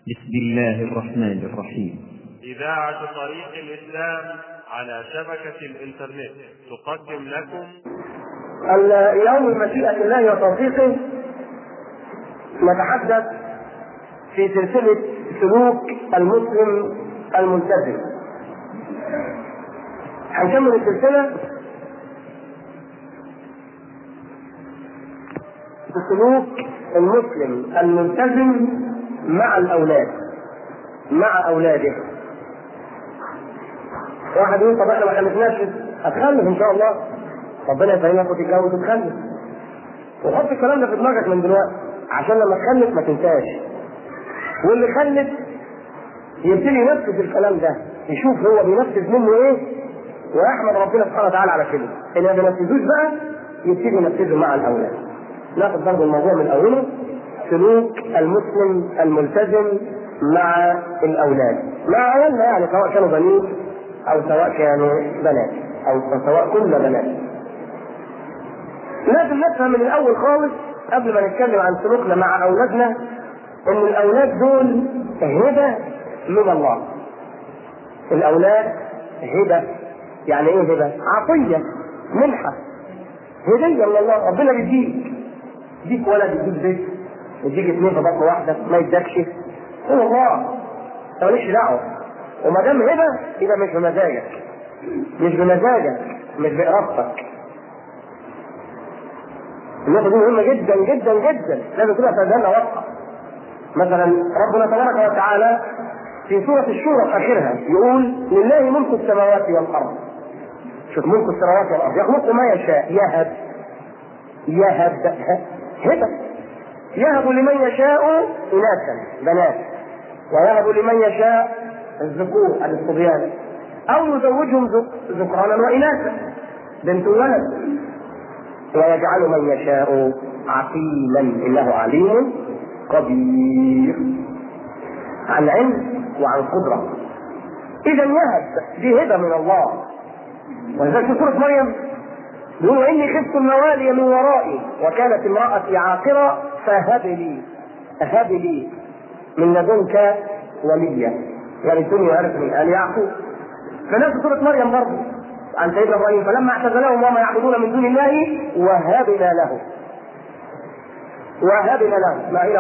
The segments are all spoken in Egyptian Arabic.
بسم الله الرحمن الرحيم إذاعة طريق الإسلام على شبكة الإنترنت تقدم لكم اليوم بمشيئة الله وتوفيقه نتحدث في سلسلة سلوك المسلم الملتزم. هنكمل السلسلة بسلوك المسلم الملتزم مع الأولاد مع أولاده. واحد يقول طب احنا ما خلفناش هتخلف ان شاء الله ربنا يفهمك وتتجوز وتخلف وحط الكلام ده في دماغك من دلوقتي عشان لما تخلف ما تنساش واللي خلف يبتدي ينفذ الكلام ده يشوف هو بينفذ منه ايه ويحمد ربنا سبحانه وتعالى على كده اللي ما بينفذوش بقى يبتدي ينفذه مع الاولاد ناخد برضه الموضوع من اوله سلوك المسلم الملتزم مع الاولاد مع اولادنا يعني سواء كانوا بنين او سواء كانوا بنات او سواء كنا بنات لازم نفهم من الاول خالص قبل ما نتكلم عن سلوكنا مع اولادنا ان الاولاد دول هبه من الله الاولاد هبه يعني ايه هبه عطيه منحه هديه من الله ربنا بيديك يديك ولد يديك بيت يديك اثنين في بطن واحده ما يدكش هو الله ماليش دعوه وما دام هبه يبقى مش بمزاجك مش بمزاجك مش بارادتك النقطة دي مهمة جدا جدا جدا لازم تبقى في أذهاننا واضحة. مثلا ربنا تبارك وتعالى في سورة الشورى في آخرها يقول لله ملك السماوات والأرض. شوف ملك السماوات والأرض يخلق ما يشاء يهب يهب هبة يهب لمن يشاء إناثا بنات ويهب لمن يشاء الذكور الصبيان أو يزوجهم ذكرانا وإناثا بنت ولد ويجعل من يشاء عقيما انه عليم قدير عن علم وعن قدره اذا يهب دي هبه من الله ولذلك في سوره مريم يقول اني خفت الموالي من ورائي وكانت امراتي عاقره فهب لي هب لي من لدنك وليا يرثني ويرث من ال يعقوب فنفس سوره مريم برضه عن سيدنا ابراهيم فلما اعتزلهم وما يعبدون من دون الله وهبنا له وهبنا له اسماعيل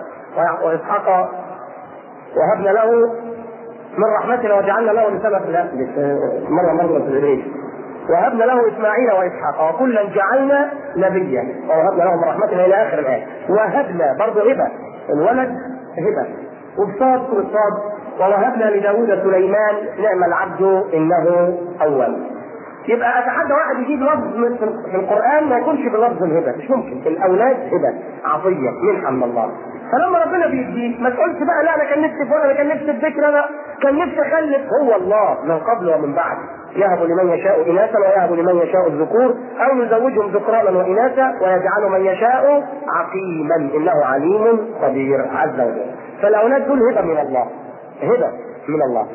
واسحاق وهبنا له من رحمتنا وجعلنا له لسبب لا مرة مرة في وهبنا له اسماعيل واسحاق وكلا جعلنا نبيا ووهبنا له من رحمتنا الى اخر الايه وهبنا برضه هبه الولد هبه وبصاد سوره صاد ووهبنا لداود سليمان نعم العبد انه اول يبقى اتحدى واحد يجيب لفظ في القران ما يكونش بلفظ الهبه مش ممكن الاولاد هبه عطيه منحه من الله فلما ربنا بيديك ما تقولش بقى لا انا كان نفسي في انا كان نفسي في ذكر انا كان نفسي اخلف هو الله من قبل ومن بعد يهب لمن يشاء اناثا ويهب لمن يشاء الذكور او يزوجهم ذكرانا واناثا ويجعل من يشاء عقيما انه عليم قدير عز وجل فالاولاد دول هبه من الله هبه من الله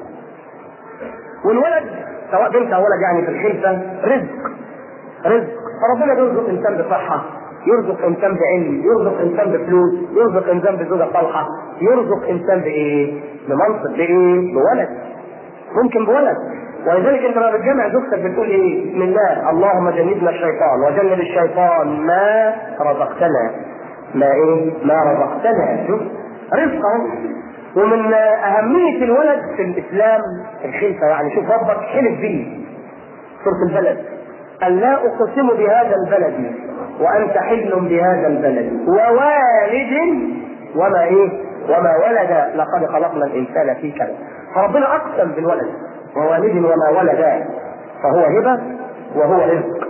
والولد سواء بنت او ولد يعني في الخلفه رزق رزق فربنا بيرزق انسان بصحه يرزق انسان بعلم يرزق انسان بفلوس يرزق انسان بزوجه صالحه يرزق انسان بايه بمنصب بايه بولد ممكن بولد ولذلك انت لما بتجمع زوجتك بتقول ايه بسم الله اللهم جنبنا الشيطان وجنب الشيطان ما رزقتنا ما ايه ما رزقتنا شوف رزقه ومن أهمية الولد في الإسلام الخلفة يعني شوف ربك حلف به سورة البلد أن لا أقسم بهذا البلد وأنت حل بهذا البلد ووالد وما إيه وما ولد لقد خلقنا الإنسان في كبد فربنا أقسم بالولد ووالد وما ولد فهو هبة وهو رزق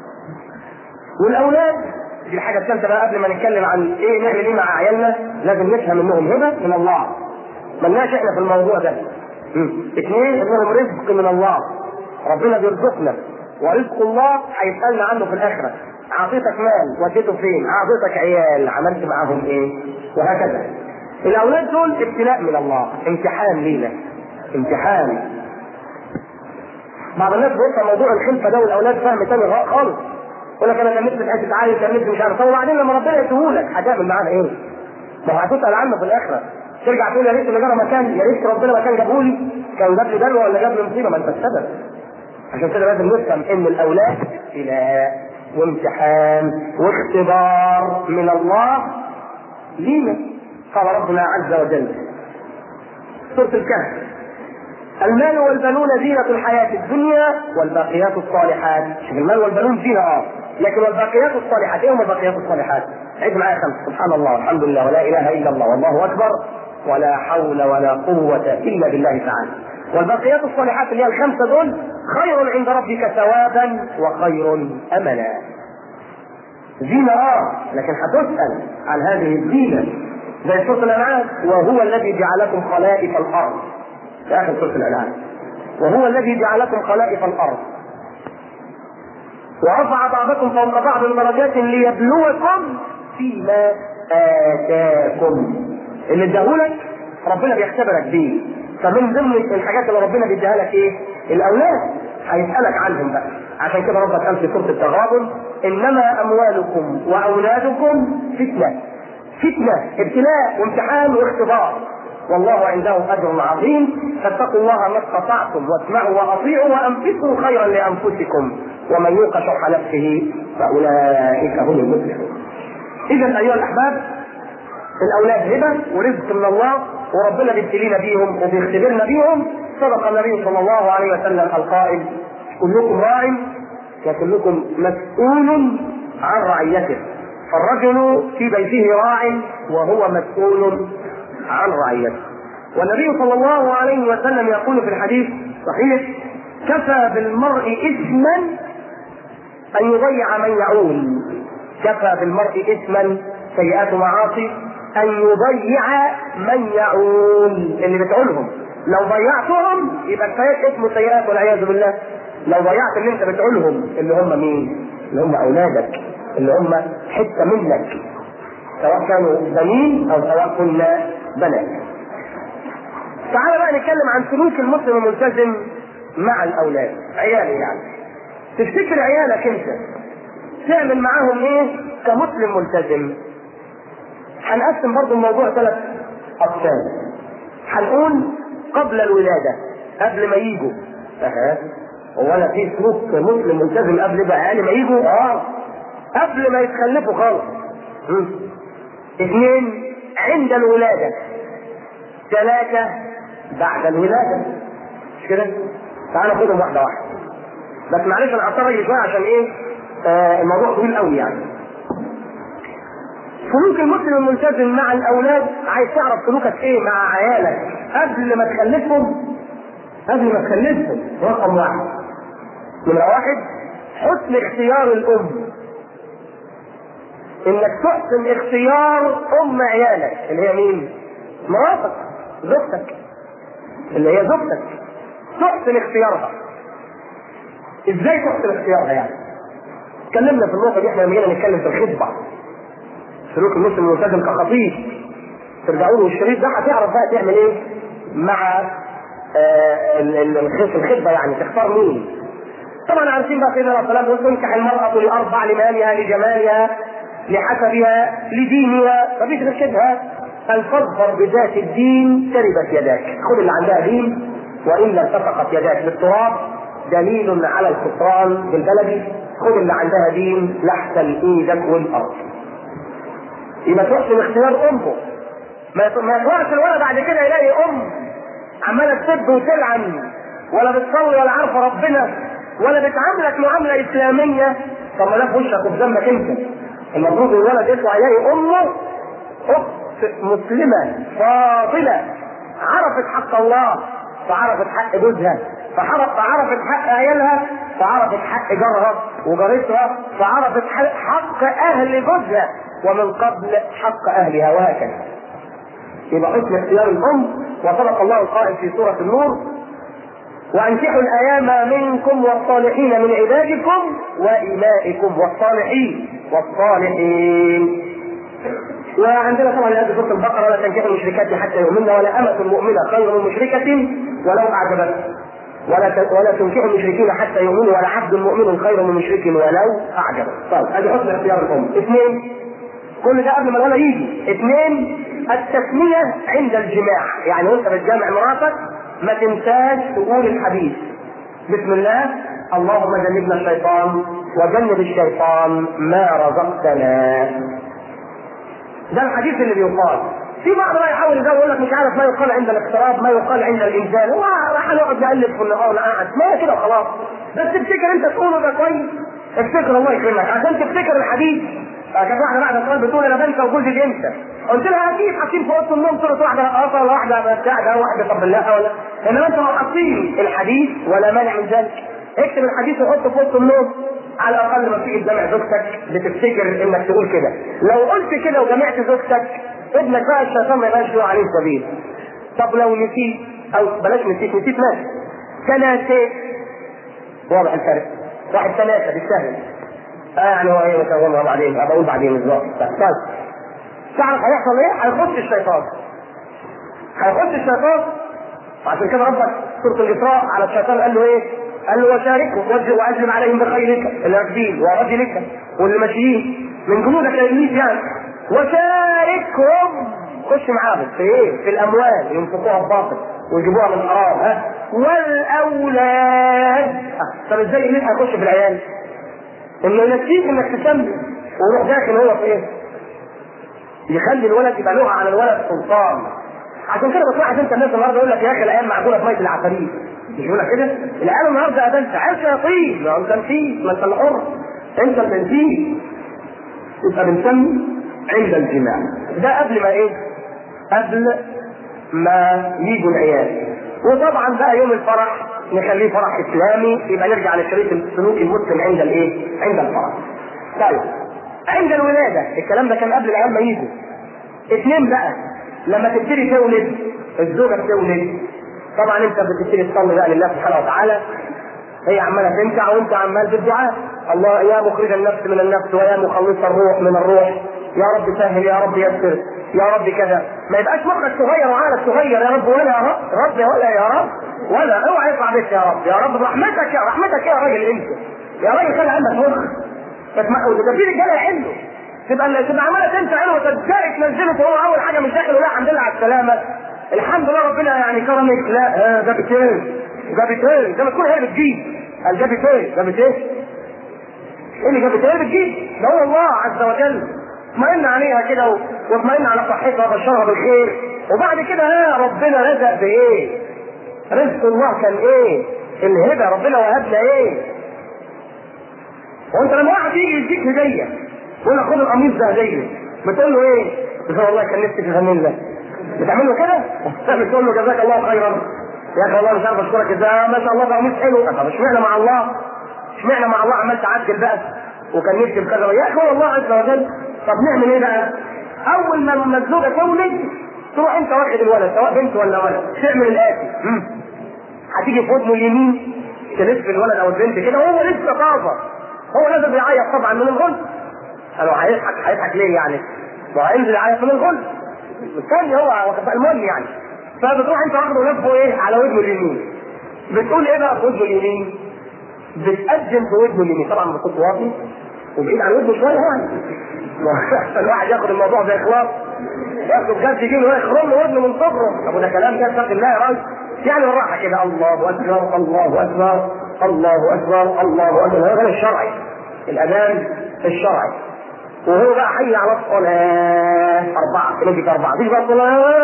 والأولاد دي الحاجة الثالثة بقى قبل ما نتكلم عن إيه نعمل إيه مع عيالنا لازم نفهم إنهم هبة من الله ملناش احنا في الموضوع ده اثنين انهم رزق من الله ربنا بيرزقنا ورزق الله هيسالنا عنه في الاخره اعطيتك مال وديته فين اعطيتك عيال عملت معاهم ايه وهكذا الاولاد دول ابتلاء من الله امتحان لينا امتحان بعض الناس بيفهم موضوع الخلفه ده والاولاد فهم تاني خالص يقول لك انا كملت في حته عالي كملت مش عارف طب وبعدين لما ربنا يديهولك هتعمل معاه ايه؟ ما هو هتسال عنه في الاخره ترجع تقول يا ريت اللي جرى مكان يا ريت ربنا ما كان جابه لي كان جاب لي دلوه ولا جاب لي مصيبه ما انت السبب عشان كده لازم نفهم ان الاولاد ابتلاء وامتحان واختبار من الله لينا قال ربنا عز وجل سوره الكهف المال والبنون زينة الحياة الدنيا والباقيات الصالحات شوف المال والبنون زينة اه لكن والباقيات الصالحات ايه هم الباقيات الصالحات؟ عد معايا خمس سبحان الله والحمد لله ولا اله الا الله والله اكبر ولا حول ولا قوة الا بالله تعالى والباقيات الصالحات اللي هي الخمسة دول خير عند ربك ثوابا وخير املا زينة اه لكن هتسأل عن هذه الزينة زي سورة الأنعام وهو الذي جعلكم خلائف الأرض في آخر سورة الأنعام وهو الذي جعلكم خلائف الأرض ورفع بعضكم فوق بعض درجات ليبلوكم فيما آتاكم اللي اداهولك ربنا بيختبرك بيه فمن ضمن الحاجات اللي ربنا بيديها لك ايه؟ الاولاد هيسالك عنهم بقى عشان كده ربك قال في سوره التغابن انما اموالكم واولادكم فتنه فتنه ابتلاء وامتحان واختبار والله عنده اجر عظيم فاتقوا الله ما استطعتم واسمعوا واطيعوا وانفقوا خيرا لانفسكم ومن يوق شح نفسه فاولئك هم المفلحون. اذا ايها الاحباب الاولاد هبه ورزق من الله وربنا بيبتلينا بيهم وبيختبرنا بيهم صدق النبي صلى الله عليه وسلم القائل كلكم راع وكلكم مسؤول عن رعيته فالرجل في بيته راع وهو مسؤول عن رعيته والنبي صلى الله عليه وسلم يقول في الحديث صحيح كفى بالمرء اثما ان يضيع من يعول كفى بالمرء اثما سيئات معاصي ان يضيع من يعول اللي بتعولهم لو ضيعتهم يبقى كفايه اسمه سيئات والعياذ بالله لو ضيعت اللي انت بتعولهم اللي هم مين؟ اللي هم اولادك اللي هم حته منك سواء كانوا بنين او سواء كنا بنات. تعال بقى نتكلم عن سلوك المسلم الملتزم مع الاولاد عيالي يعني تفتكر عيالك انت تعمل معاهم ايه كمسلم ملتزم هنقسم برضو الموضوع ثلاث اقسام هنقول قبل الولاده قبل ما يجوا اها هو انا في سلوك مسلم ملتزم قبل بقى عيالي ما يجوا اه قبل ما يتخلفوا خالص م. اثنين عند الولاده ثلاثه بعد الولاده مش كده؟ تعال ناخدهم واحده واحده بس معلش انا هضطر اجي شويه عشان ايه؟ آه الموضوع طويل قوي يعني. سلوك المسلم الملتزم مع الاولاد عايز تعرف سلوكك ايه مع عيالك قبل ما تخلفهم قبل ما تخلفهم رقم واحد نمرة واحد حسن اختيار الام انك تحسن اختيار ام عيالك اللي هي مين؟ مراتك زوجتك اللي هي زوجتك تحسن اختيارها ازاي تحسن اختيارها يعني؟ اتكلمنا في النقطه دي احنا لما جينا نتكلم في الخطبه سلوك المسلم الملتزم كخطيب ترجعوا له الشريط ده هتعرف بقى تعمل ايه مع آه الخطبه يعني تختار مين طبعا عارفين بقى سيدنا عليه الصلاه والسلام تنكح المراه لاربع لمالها لجمالها لحسبها لدينها مفيش غير كده قال فاظفر بذات الدين تربت يداك خذ اللي عندها دين والا التصقت يداك بالتراب دليل على الخسران بالبلدي خذ اللي عندها دين لحسن ايدك والارض يبقى تحسن اختيار امه ما ما يطلعش الولد بعد كده يلاقي ام عماله تسب وتلعن ولا بتصلي ولا عارفه ربنا ولا بتعاملك معامله اسلاميه طب ما ده في وشك وفي ذنبك انت المفروض الولد يطلع يلاقي امه اخت مسلمه فاضله عرفت حق الله فعرفت حق جوزها فعرفت حق عيالها فعرفت حق جارها وجارتها فعرفت حق اهل جوزها ومن قبل حق اهلها وهكذا يبقى حسن اختيار الام وصدق الله القائل في سوره النور وانكحوا الايام منكم والصالحين من عبادكم وامائكم والصالحين والصالحين وعندنا طبعا هذه سوره البقره ولا تنكحوا المشركات حتى يؤمن ولا امه مؤمنه خير من مشركه ولو اعجبتكم ولا ولا تنكحوا المشركين حتى يؤمنوا ولا عبد مؤمن خير من مشرك ولو اعجبه. طيب هذه حسن اختيار الام. اثنين كل ده قبل ما الولد يجي اثنين التسمية عند الجماع يعني وانت بتجمع مراتك ما تنساش تقول الحديث بسم الله اللهم جنبنا الشيطان وجنب الشيطان ما رزقتنا ده الحديث اللي بيقال في بعض بقى يحاول يزود يقول لك مش عارف ما يقال عند الاقتراب ما يقال عند الانزال هو راح يقعد يقلب في النهار قاعد ما هو كده وخلاص بس تفتكر انت تقوله ده كويس افتكر الله يكرمك عشان تفتكر الحديث كانت واحده بعد السؤال بتقول انا بنسى وجوزي امتى؟ قلت لها اكيد حاطين في اوضه النوم صوره واحده رقاصه ولا واحده بتاع ده واحده طب لا ولا انما انتوا حاطين الحديث ولا مانع من ذلك اكتب الحديث وحطه في اوضه النوم على الاقل لما تيجي تجمع زوجتك بتفتكر انك تقول كده لو قلت كده وجمعت زوجتك ابنك بقى الشيطان ما يبقاش له عليه سبيل طب لو نسيت او بلاش نسيت نسيت ماشي تناسيت واضح الفرق واحد ثلاثة بالسهل آه يعني هو ايه مسومها بعدين ابقى اقول بعدين بالظبط طيب تعرف هيحصل ايه؟ هيخش الشيطان هيخش الشيطان وعشان كده ربك سورة الإسراء على الشيطان قال له ايه؟ قال له وشاركهم واجلب عليهم بخيلك اللي راكبين ورجلك واللي ماشيين من جنودك يا ابليس يعني وشاركهم خش معاهم في ايه؟ في الاموال ينفقوها بباطل ويجيبوها من حرام ها والاولاد آه. طب ازاي ابليس هيخش في العيال؟ انه ينسيك انك تسمي ويروح داخل هو في ايه؟ يخلي الولد يبقى له على الولد سلطان عشان كده بتلاحظ انت الناس النهارده يقول لك يا اخي الايام معقوله في ميه العفاريت مش يقول لك كده؟ العيال النهارده قابلت عيال شياطين ما انت نسيت ما انت الحر انت اللي نسيت يبقى بنسمي عند الجماع ده قبل ما ايه؟ قبل ما يجوا العيال وطبعا بقى يوم الفرح نخليه فرح اسلامي يبقى نرجع لشريط السلوك المسلم عند الايه؟ عند الفرح. طيب عند الولاده الكلام ده كان قبل العيال ما يجوا. اثنين بقى لما تبتدي تولد الزوجه بتولد طبعا انت بتبتدي تصلي بقى لله سبحانه وتعالى هي عماله تنكع وانت عمال بالدعاء الله يا مخرج النفس من النفس ويا مخلص الروح من الروح يا رب سهل يا رب يسر يا رب كذا ما يبقاش مخك صغير وعقلك صغير يا رب ولا يا رب رب ولا يا رب ولا اوعى يطلع بك يا رب يا رب رحمتك يا رحمتك يا راجل انت يا راجل خلي عندك مخ ده في رجاله يحلوا تبقى تبقى عماله تنسى عينه وتتجاري تنزله فهو اول حاجه من داخل ولا الحمد لله على السلامه الحمد لله ربنا يعني كرمك لا آه جابت ايه؟ جابت ايه؟ زي ما تكون هي بتجيب قال جابت ايه؟ جابت ايه؟ ايه اللي جابت ايه بتجيب؟ ده هو الله عز وجل اطمئن عليها كده واطمئن على صحتها وبشرها بالخير وبعد كده ها ربنا رزق بايه؟ رزق الله كان ايه؟ الهبه ربنا وهبنا ايه؟ وانت لما واحد يجي يديك هديه يقول لك خد القميص ده هديه بتقول له ايه؟ بتقول والله كان نفسي في فانيلا بتعمل له كده؟ بتقول له جزاك الله خيرا يا اخي والله مش عارف اشكرك ازاي ما شاء الله ده قميص حلو طب اشمعنى مع الله؟ اشمعنى مع الله عمال تعدل بقى وكان نفسي في كذا يا اخي والله عز وجل طب نعمل ايه بقى؟ اول ما الزوجه تولد تروح انت واخد الولد سواء بنت ولا ولد تعمل الاتي هتيجي في ودنه اليمين تلف الولد او البنت كده وهو لسه طازه هو لازم يعيط طبعا من الغل قالوا هيضحك هيضحك ليه يعني؟ ما هينزل يعيط من الغل الثاني هو المهم يعني فبتروح انت واخده لفه ايه على ودنه اليمين بتقول ايه بقى في ودنه اليمين؟ بتقدم في ودنه اليمين طبعا بصوت واطي وبعيد عن ودنه شويه يعني الواحد ياخد الموضوع باخلاص ياخد بجد يجي له يخرم له ودنه من صدره طب وده كلام ده اتق الله يا راجل يعني بالراحه كده الله اكبر الله اكبر الله اكبر الله اكبر هذا الشرعي الاذان الشرعي وهو بقى حي على الصلاة أربعة نجي أربعة تيجي بقى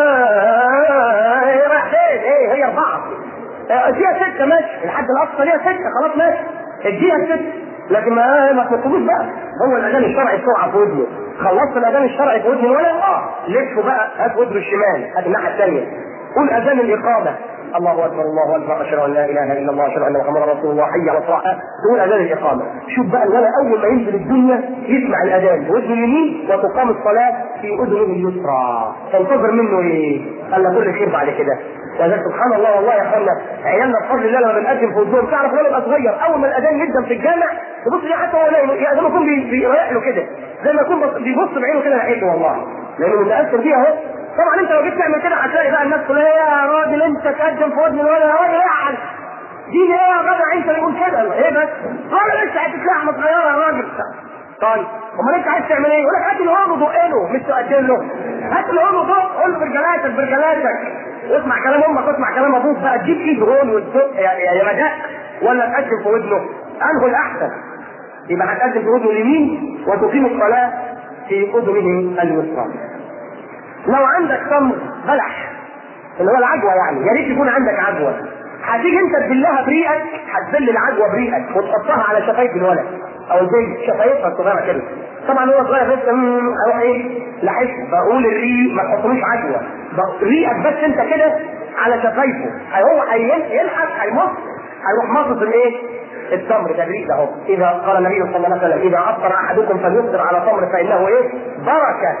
الصلاة رايح فين؟ إيه هي أربعة اديها ستة ماشي الحد الأقصى ليها ستة خلاص ماشي اديها ستة لكن ما ما تطلبوش بقى هو الأذان الشرعي بسرعة في ودنه خلصت الأذان الشرعي في ودنه ولا اه لفه بقى هات ودنه الشمال هات الناحية الثانية قول أذان الإقامة الله اكبر الله اكبر اشهد ان لا اله الا الله اشهد ان محمدا رسول الله حي على الصلاه تقول اذان الاقامه شوف بقى الولد اول ما ينزل الدنيا يسمع الاذان بوجهه اليمين وتقام الصلاه في اذنه اليسرى تنتظر منه ايه؟ قال له كل خير بعد كده وذلك سبحان الله والله يا اخوانا عيالنا بفضل الله لما بنقدم في وجوههم تعرف ولد يبقى صغير اول ما الاذان يبدا في الجامع تبص ليه حتى هو نايم زي ما يكون بيريح له كده زي ما يكون بيبص بعينه كده ناحيته والله لانه متاثر بيها اهو طبعا انت لو جيت تعمل كده هتلاقي بقى الناس كلها يا راجل انت تقدم في ودن الولد يا راجل ايه دي ايه يا جدع انت اللي يقول كده ايه بس راجل لسه هتتلحم صغيره يا راجل طيب امال انت عايز تعمل ايه؟ يقول لك هات العضو دق له مش تقتل له هات العضو دق قول له برجلاتك برجلاتك واسمع كلام امك واسمع كلام ابوك بقى تجيب ايد هون وتدق يا يا مدق ولا تقدم في ودنه انه الاحسن يبقى هتقدم في ودنه اليمين وتقيم الصلاه في اذنه اليسرى لو عندك تمر بلح اللي هو العجوه يعني يا ريت يكون عندك عجوه هتيجي انت تبلها بريقك هتبل العجوه بريقك وتحطها على شفايف الولد او البنت شفايفها الصغيره كده طبعا هو صغير لسه مم، اروح ايه لاحظ بقول الريق ما تحطلوش عجوه بق- ريقك بس انت كده على شفايفه هي- هو هيلحق هيمص هيروح مصص الايه؟ التمر تدريج ده اهو اذا قال النبي صلى الله عليه وسلم اذا افطر احدكم فليفطر على تمر فانه ايه؟ بركه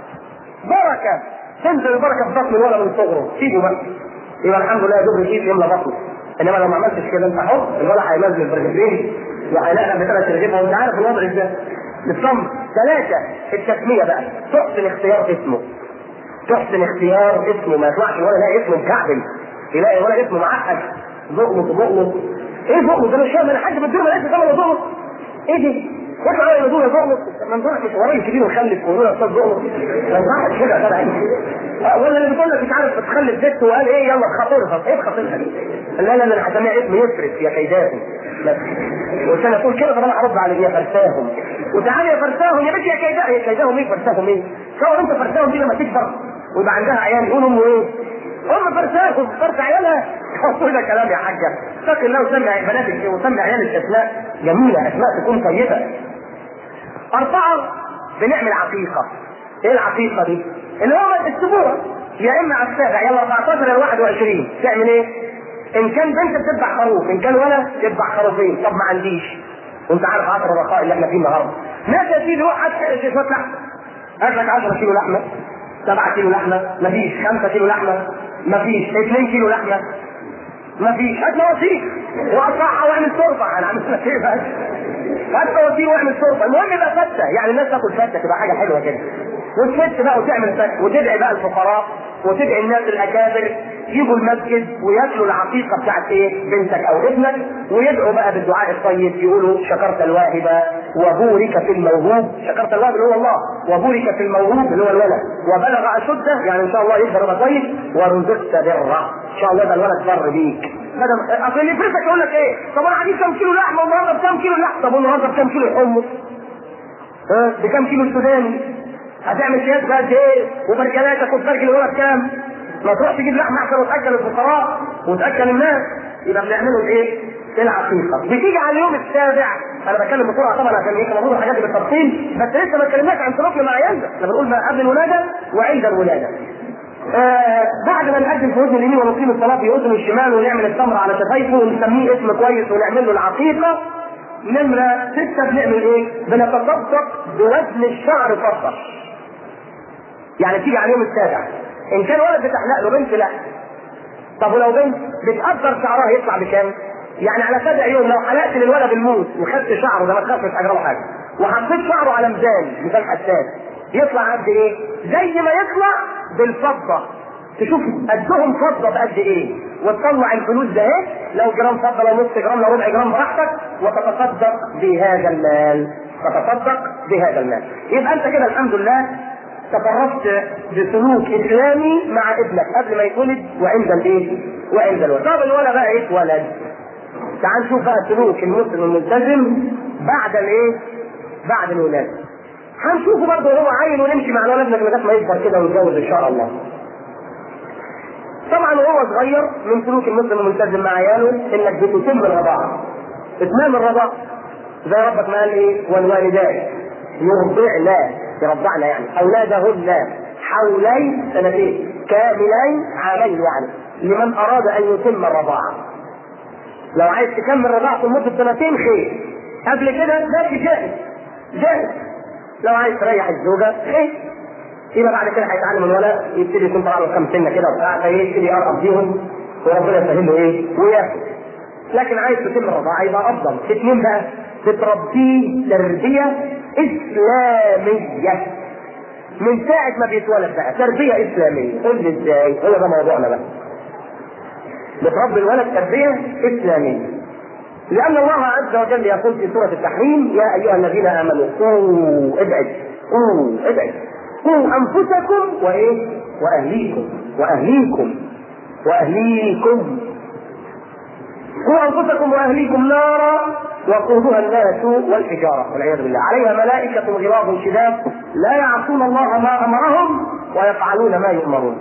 بركه تنزل البركه في بطن الولد من صغره سيبه بقى يبقى الحمد لله يجبر كيس يملى بطنه انما لو ما عملتش كده انت حر الولد هينزل برجلين وهيلاقي بثلاث رغيفه وانت عارف الوضع ازاي الصمت ثلاثه في التسميه بقى تحسن اختيار اسمه تحسن اختيار اسمه ما يطلعش الولد يلاقي اسمه مكعبل يلاقي الولد اسمه معقد زقمط زقمط ايه زقمط ده مش فاهم انا حد بالدنيا ما لقيتش كمان زقمط ايه دي؟ يطلع على يقول زقمط منظورك مش ورايا كبير وخلف ويقول يا استاذ زقمط ما ينفعش كده يا جدع ولا اللي بيقول لك مش عارف تخلف بنت وقال ايه يلا خاطرها ايه خاطرها دي؟ لا لا لا انا هسميها اسم يفرس يا كيداهم بس قلت انا تقول كده طب انا هرد على يا فرساهم وتعالى يا فرساهم يا بنتي يا كيداهم يا كيداهم ايه فرساهم ايه؟ تصور انت فرساهم دي لما تكبر ويبقى عندها عيال يقول امه ايه؟ ام فرساهم فرس عيالها هو ده كلام يا حاجه اتق الله وسمي بناتك وسمي عيالك اسماء جميله اسماء تكون طيبه أربعة بنعمل عقيقة. إيه العقيقة دي؟ اللي هو السبورة يا إما على السابع يلا 14 يا 21 تعمل إيه؟ إن كان بنت بتذبح خروف، إن كان ولد تذبح خروفين، طب ما عنديش. وأنت عارف عصر الرخاء اللي إحنا فيه النهاردة. ناس يا سيدي روح هات شوية لحمة. هات لك 10 كيلو لحمة، 7 كيلو لحمة، مفيش، 5 كيلو لحمة، مفيش، 2 كيلو لحمة، مفيش هات مواسير وقطعها واعمل شوربه انا عامل لك ايه بس هات مواسير واعمل شوربه المهم يبقى فته يعني الناس تاكل فته تبقى حاجه حلوه كده وتفت بقى وتعمل فته وتدعي بقى الفقراء وتدعي الناس الاكابر يجوا المسجد وياكلوا العقيقه بتاعت ايه بنتك او ابنك ويدعوا بقى بالدعاء الطيب يقولوا شكرت الواهب وبورك في الموهوب شكرت الواهب اللي هو الله وبورك في الموهوب اللي هو الولد وبلغ اشده يعني ان شاء الله يقدر يبقى كويس ورزقت بره ان شاء الله يبقى الولد بر بيك بدل اصل اللي يفرسك يقول لك ايه طب انا هجيب كام كيلو لحمه والنهارده بكام كيلو لحمه طب والنهارده بكام كيلو حمص ها بكام كيلو السوداني هتعمل قياس بقد ايه وبرجلاتك وتبرجل الولد كام ما تروح تجيب لحمه احسن وتاكل الفقراء وتاكل الناس يبقى بنعمله ايه؟ العقيقه بتيجي على اليوم السابع انا بتكلم بسرعه طبعا عشان ايه المفروض الحاجات دي بالتفصيل بس لسه ما اتكلمناش عن سلوكنا مع عيالنا احنا بنقول ما قبل الولاده وعند الولاده آه بعد ما نقدم في اذن اليمين ونقيم الصلاه في اذن الشمال ونعمل التمر على شفايفه ونسميه اسم كويس ونعمل له العقيقه نمرة ستة بنعمل ايه؟ بنتصدق بوزن الشعر فقط. يعني تيجي على اليوم السابع. إن كان ولد بتحلق له بنت لا. طب ولو بنت بتقدر شعرها يطلع بكام؟ يعني على سابع يوم لو حلقت للولد الموت وخدت شعره ده ما تخافش مش هجرى حاجة. وحطيت شعره على ميزان ميزان حساس يطلع قد ايه؟ زي ما يطلع بالفضة تشوف قدهم فضه بقد ايه وتطلع الفلوس ده ايه لو جرام فضه لو نص جرام لو ربع جرام براحتك وتتصدق بهذا المال تتصدق بهذا المال يبقى انت كده الحمد لله تفرغت بسلوك اسلامي مع ابنك قبل ما يتولد وعند الايه؟ وعند الولد طب الولد بقى يتولد تعال نشوف بقى سلوك المسلم الملتزم بعد الايه؟ بعد الولاده هنشوفه برضه وهو عيل ونمشي مع الولد لغايه ما يكبر كده ويتجوز ان شاء الله طبعا وهو صغير من سلوك المسلم الملتزم مع عياله انك بتتم الرضاعه اتمام الرضاعه زي ربك ما قال ايه والوالدات يرضعن يرضعن يعني اولادهن حولي سنتين كاملين عامين يعني لمن اراد ان يتم الرضاعه لو عايز تكمل رضاعته لمده سنتين خير قبل كده ماشي جائز جائز لو عايز تريح الزوجه خير يبقى بعد كده هيتعلم الولد يبتدي يكون طبعا له كام سنه كده وبتاع فيبتدي يقرب بيهم وربنا يسهل له ايه وياكل لكن عايز تتم الرضاعه يبقى افضل اثنين بقى بتربيه تربيه اسلاميه من ساعة ما بيتولد بقى تربية إسلامية، قول لي إزاي؟ هو ده موضوعنا بقى. بتربي الولد تربية إسلامية. لأن الله عز وجل يقول في سورة التحريم يا أيها الذين آمنوا قوا ابعد قوا ابعد قوا أنفسكم وإيه؟ وأهليكم وأهليكم وأهليكم قوا أنفسكم وأهليكم نارا وقودها الناس والحجارة والعياذ بالله عليها ملائكة غلاظ شداد لا يعصون الله ما أمرهم ويفعلون ما يؤمرون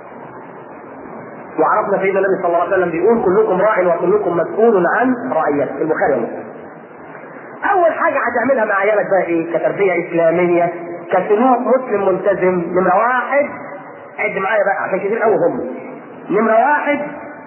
وعرفنا سيدنا النبي صلى الله عليه وسلم بيقول كلكم راع وكلكم مسؤول عن رعيته البخاري ومسلم. اول حاجه هتعملها مع عيالك بقى ايه كتربيه اسلاميه كسلوك مسلم ملتزم نمره واحد عد معايا بقى عشان كتير قوي هم نمره واحد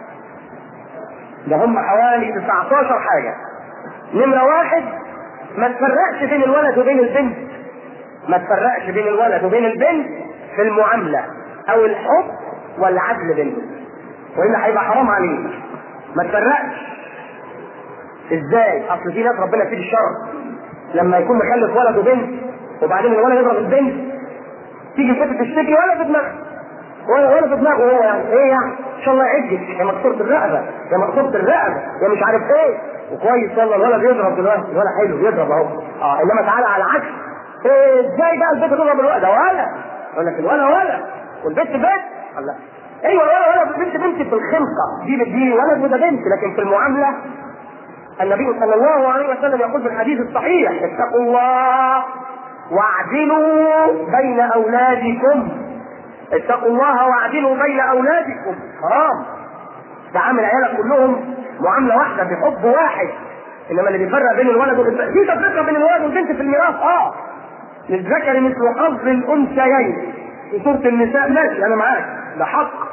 ده هم حوالي 19 حاجه نمره واحد ما تفرقش بين الولد وبين البنت ما تفرقش بين الولد وبين البنت في المعامله او الحب والعدل بينهم والا هيبقى حرام عليك ما تفرقش ازاي اصل في ناس ربنا يفيد الشر لما يكون مخلف ولد وبنت وبعدين الولد يضرب البنت تيجي الست تشتكي ولا في دماغها ولا ولا في دماغه هو يعني ايه يعني ان شاء الله يعدك يا مكسوره الرقبه يا مكسوره الرقبه يا مش عارف ايه وكويس والله الولد يضرب دلوقتي الولد حلو يضرب اهو اه انما تعالى على العكس إيه ازاي بقى البنت تضرب الولد ده ولا يقول لك الولد ولد والبنت بنت الله ايوه ولا ولا بنت بنت في الخلقه دي دي ولد وده بنت لكن في المعامله النبي صلى الله عليه وسلم يقول في الحديث الصحيح اتقوا الله واعدلوا بين اولادكم اتقوا الله واعدلوا بين اولادكم حرام تعامل عيالك كلهم معامله واحده بحب واحد انما اللي بيفرق بين الولد والبنت في تفرقه بين الولد والبنت في الميراث اه للذكر مثل حظ الانثيين في سوره النساء ماشي انا معاك ده حق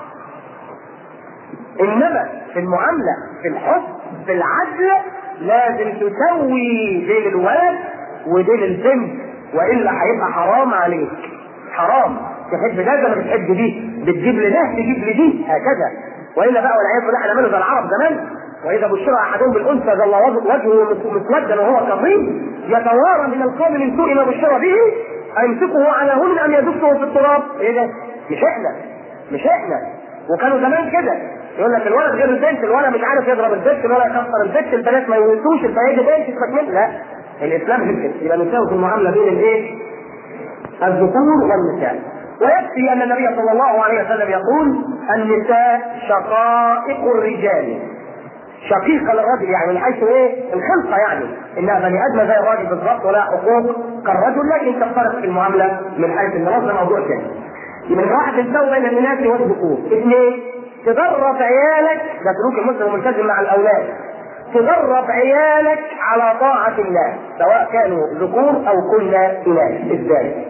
انما في المعامله في الحب في العدل لازم تسوي بين الولد وبين البنت والا هيبقى حرام عليك حرام تحب ده زي ما بتحب دي بتجيب لده تجيب لدي هكذا والا بقى والعياذ بالله احنا مالنا زي العرب زمان واذا بشر احدهم بالانثى ظل وجهه مسودا وهو كظيم يتوارى من القوم من سوء ما بشر به ايمسكه على هون ام يدسه في التراب ايه ده؟ مش احنا مش احنا وكانوا زمان كده يقول لك الولد غير البنت الولد مش عارف يضرب البنت الولد يكسر البنت البنات ما يموتوش الفايده بنت تستكمل لا الاسلام كده يبقى نساوي في المعامله بين الايه؟ الذكور والنساء ويكفي ان النبي صلى الله عليه وسلم يقول النساء شقائق الرجال شقيقه للرجل يعني من حيث ايه؟ الخلقه يعني انها بني ادم زي الراجل بالضبط ولا حقوق كالرجل لكن تفترق في المعامله من حيث الميراث ده موضوع ثاني. يبقى واحد تساوي بين الاناث والذكور. اثنين تدرب عيالك ده سلوك المسلم الملتزم مع الاولاد. تدرب عيالك على طاعة الله سواء كانوا ذكور أو كنا إناث إزاي؟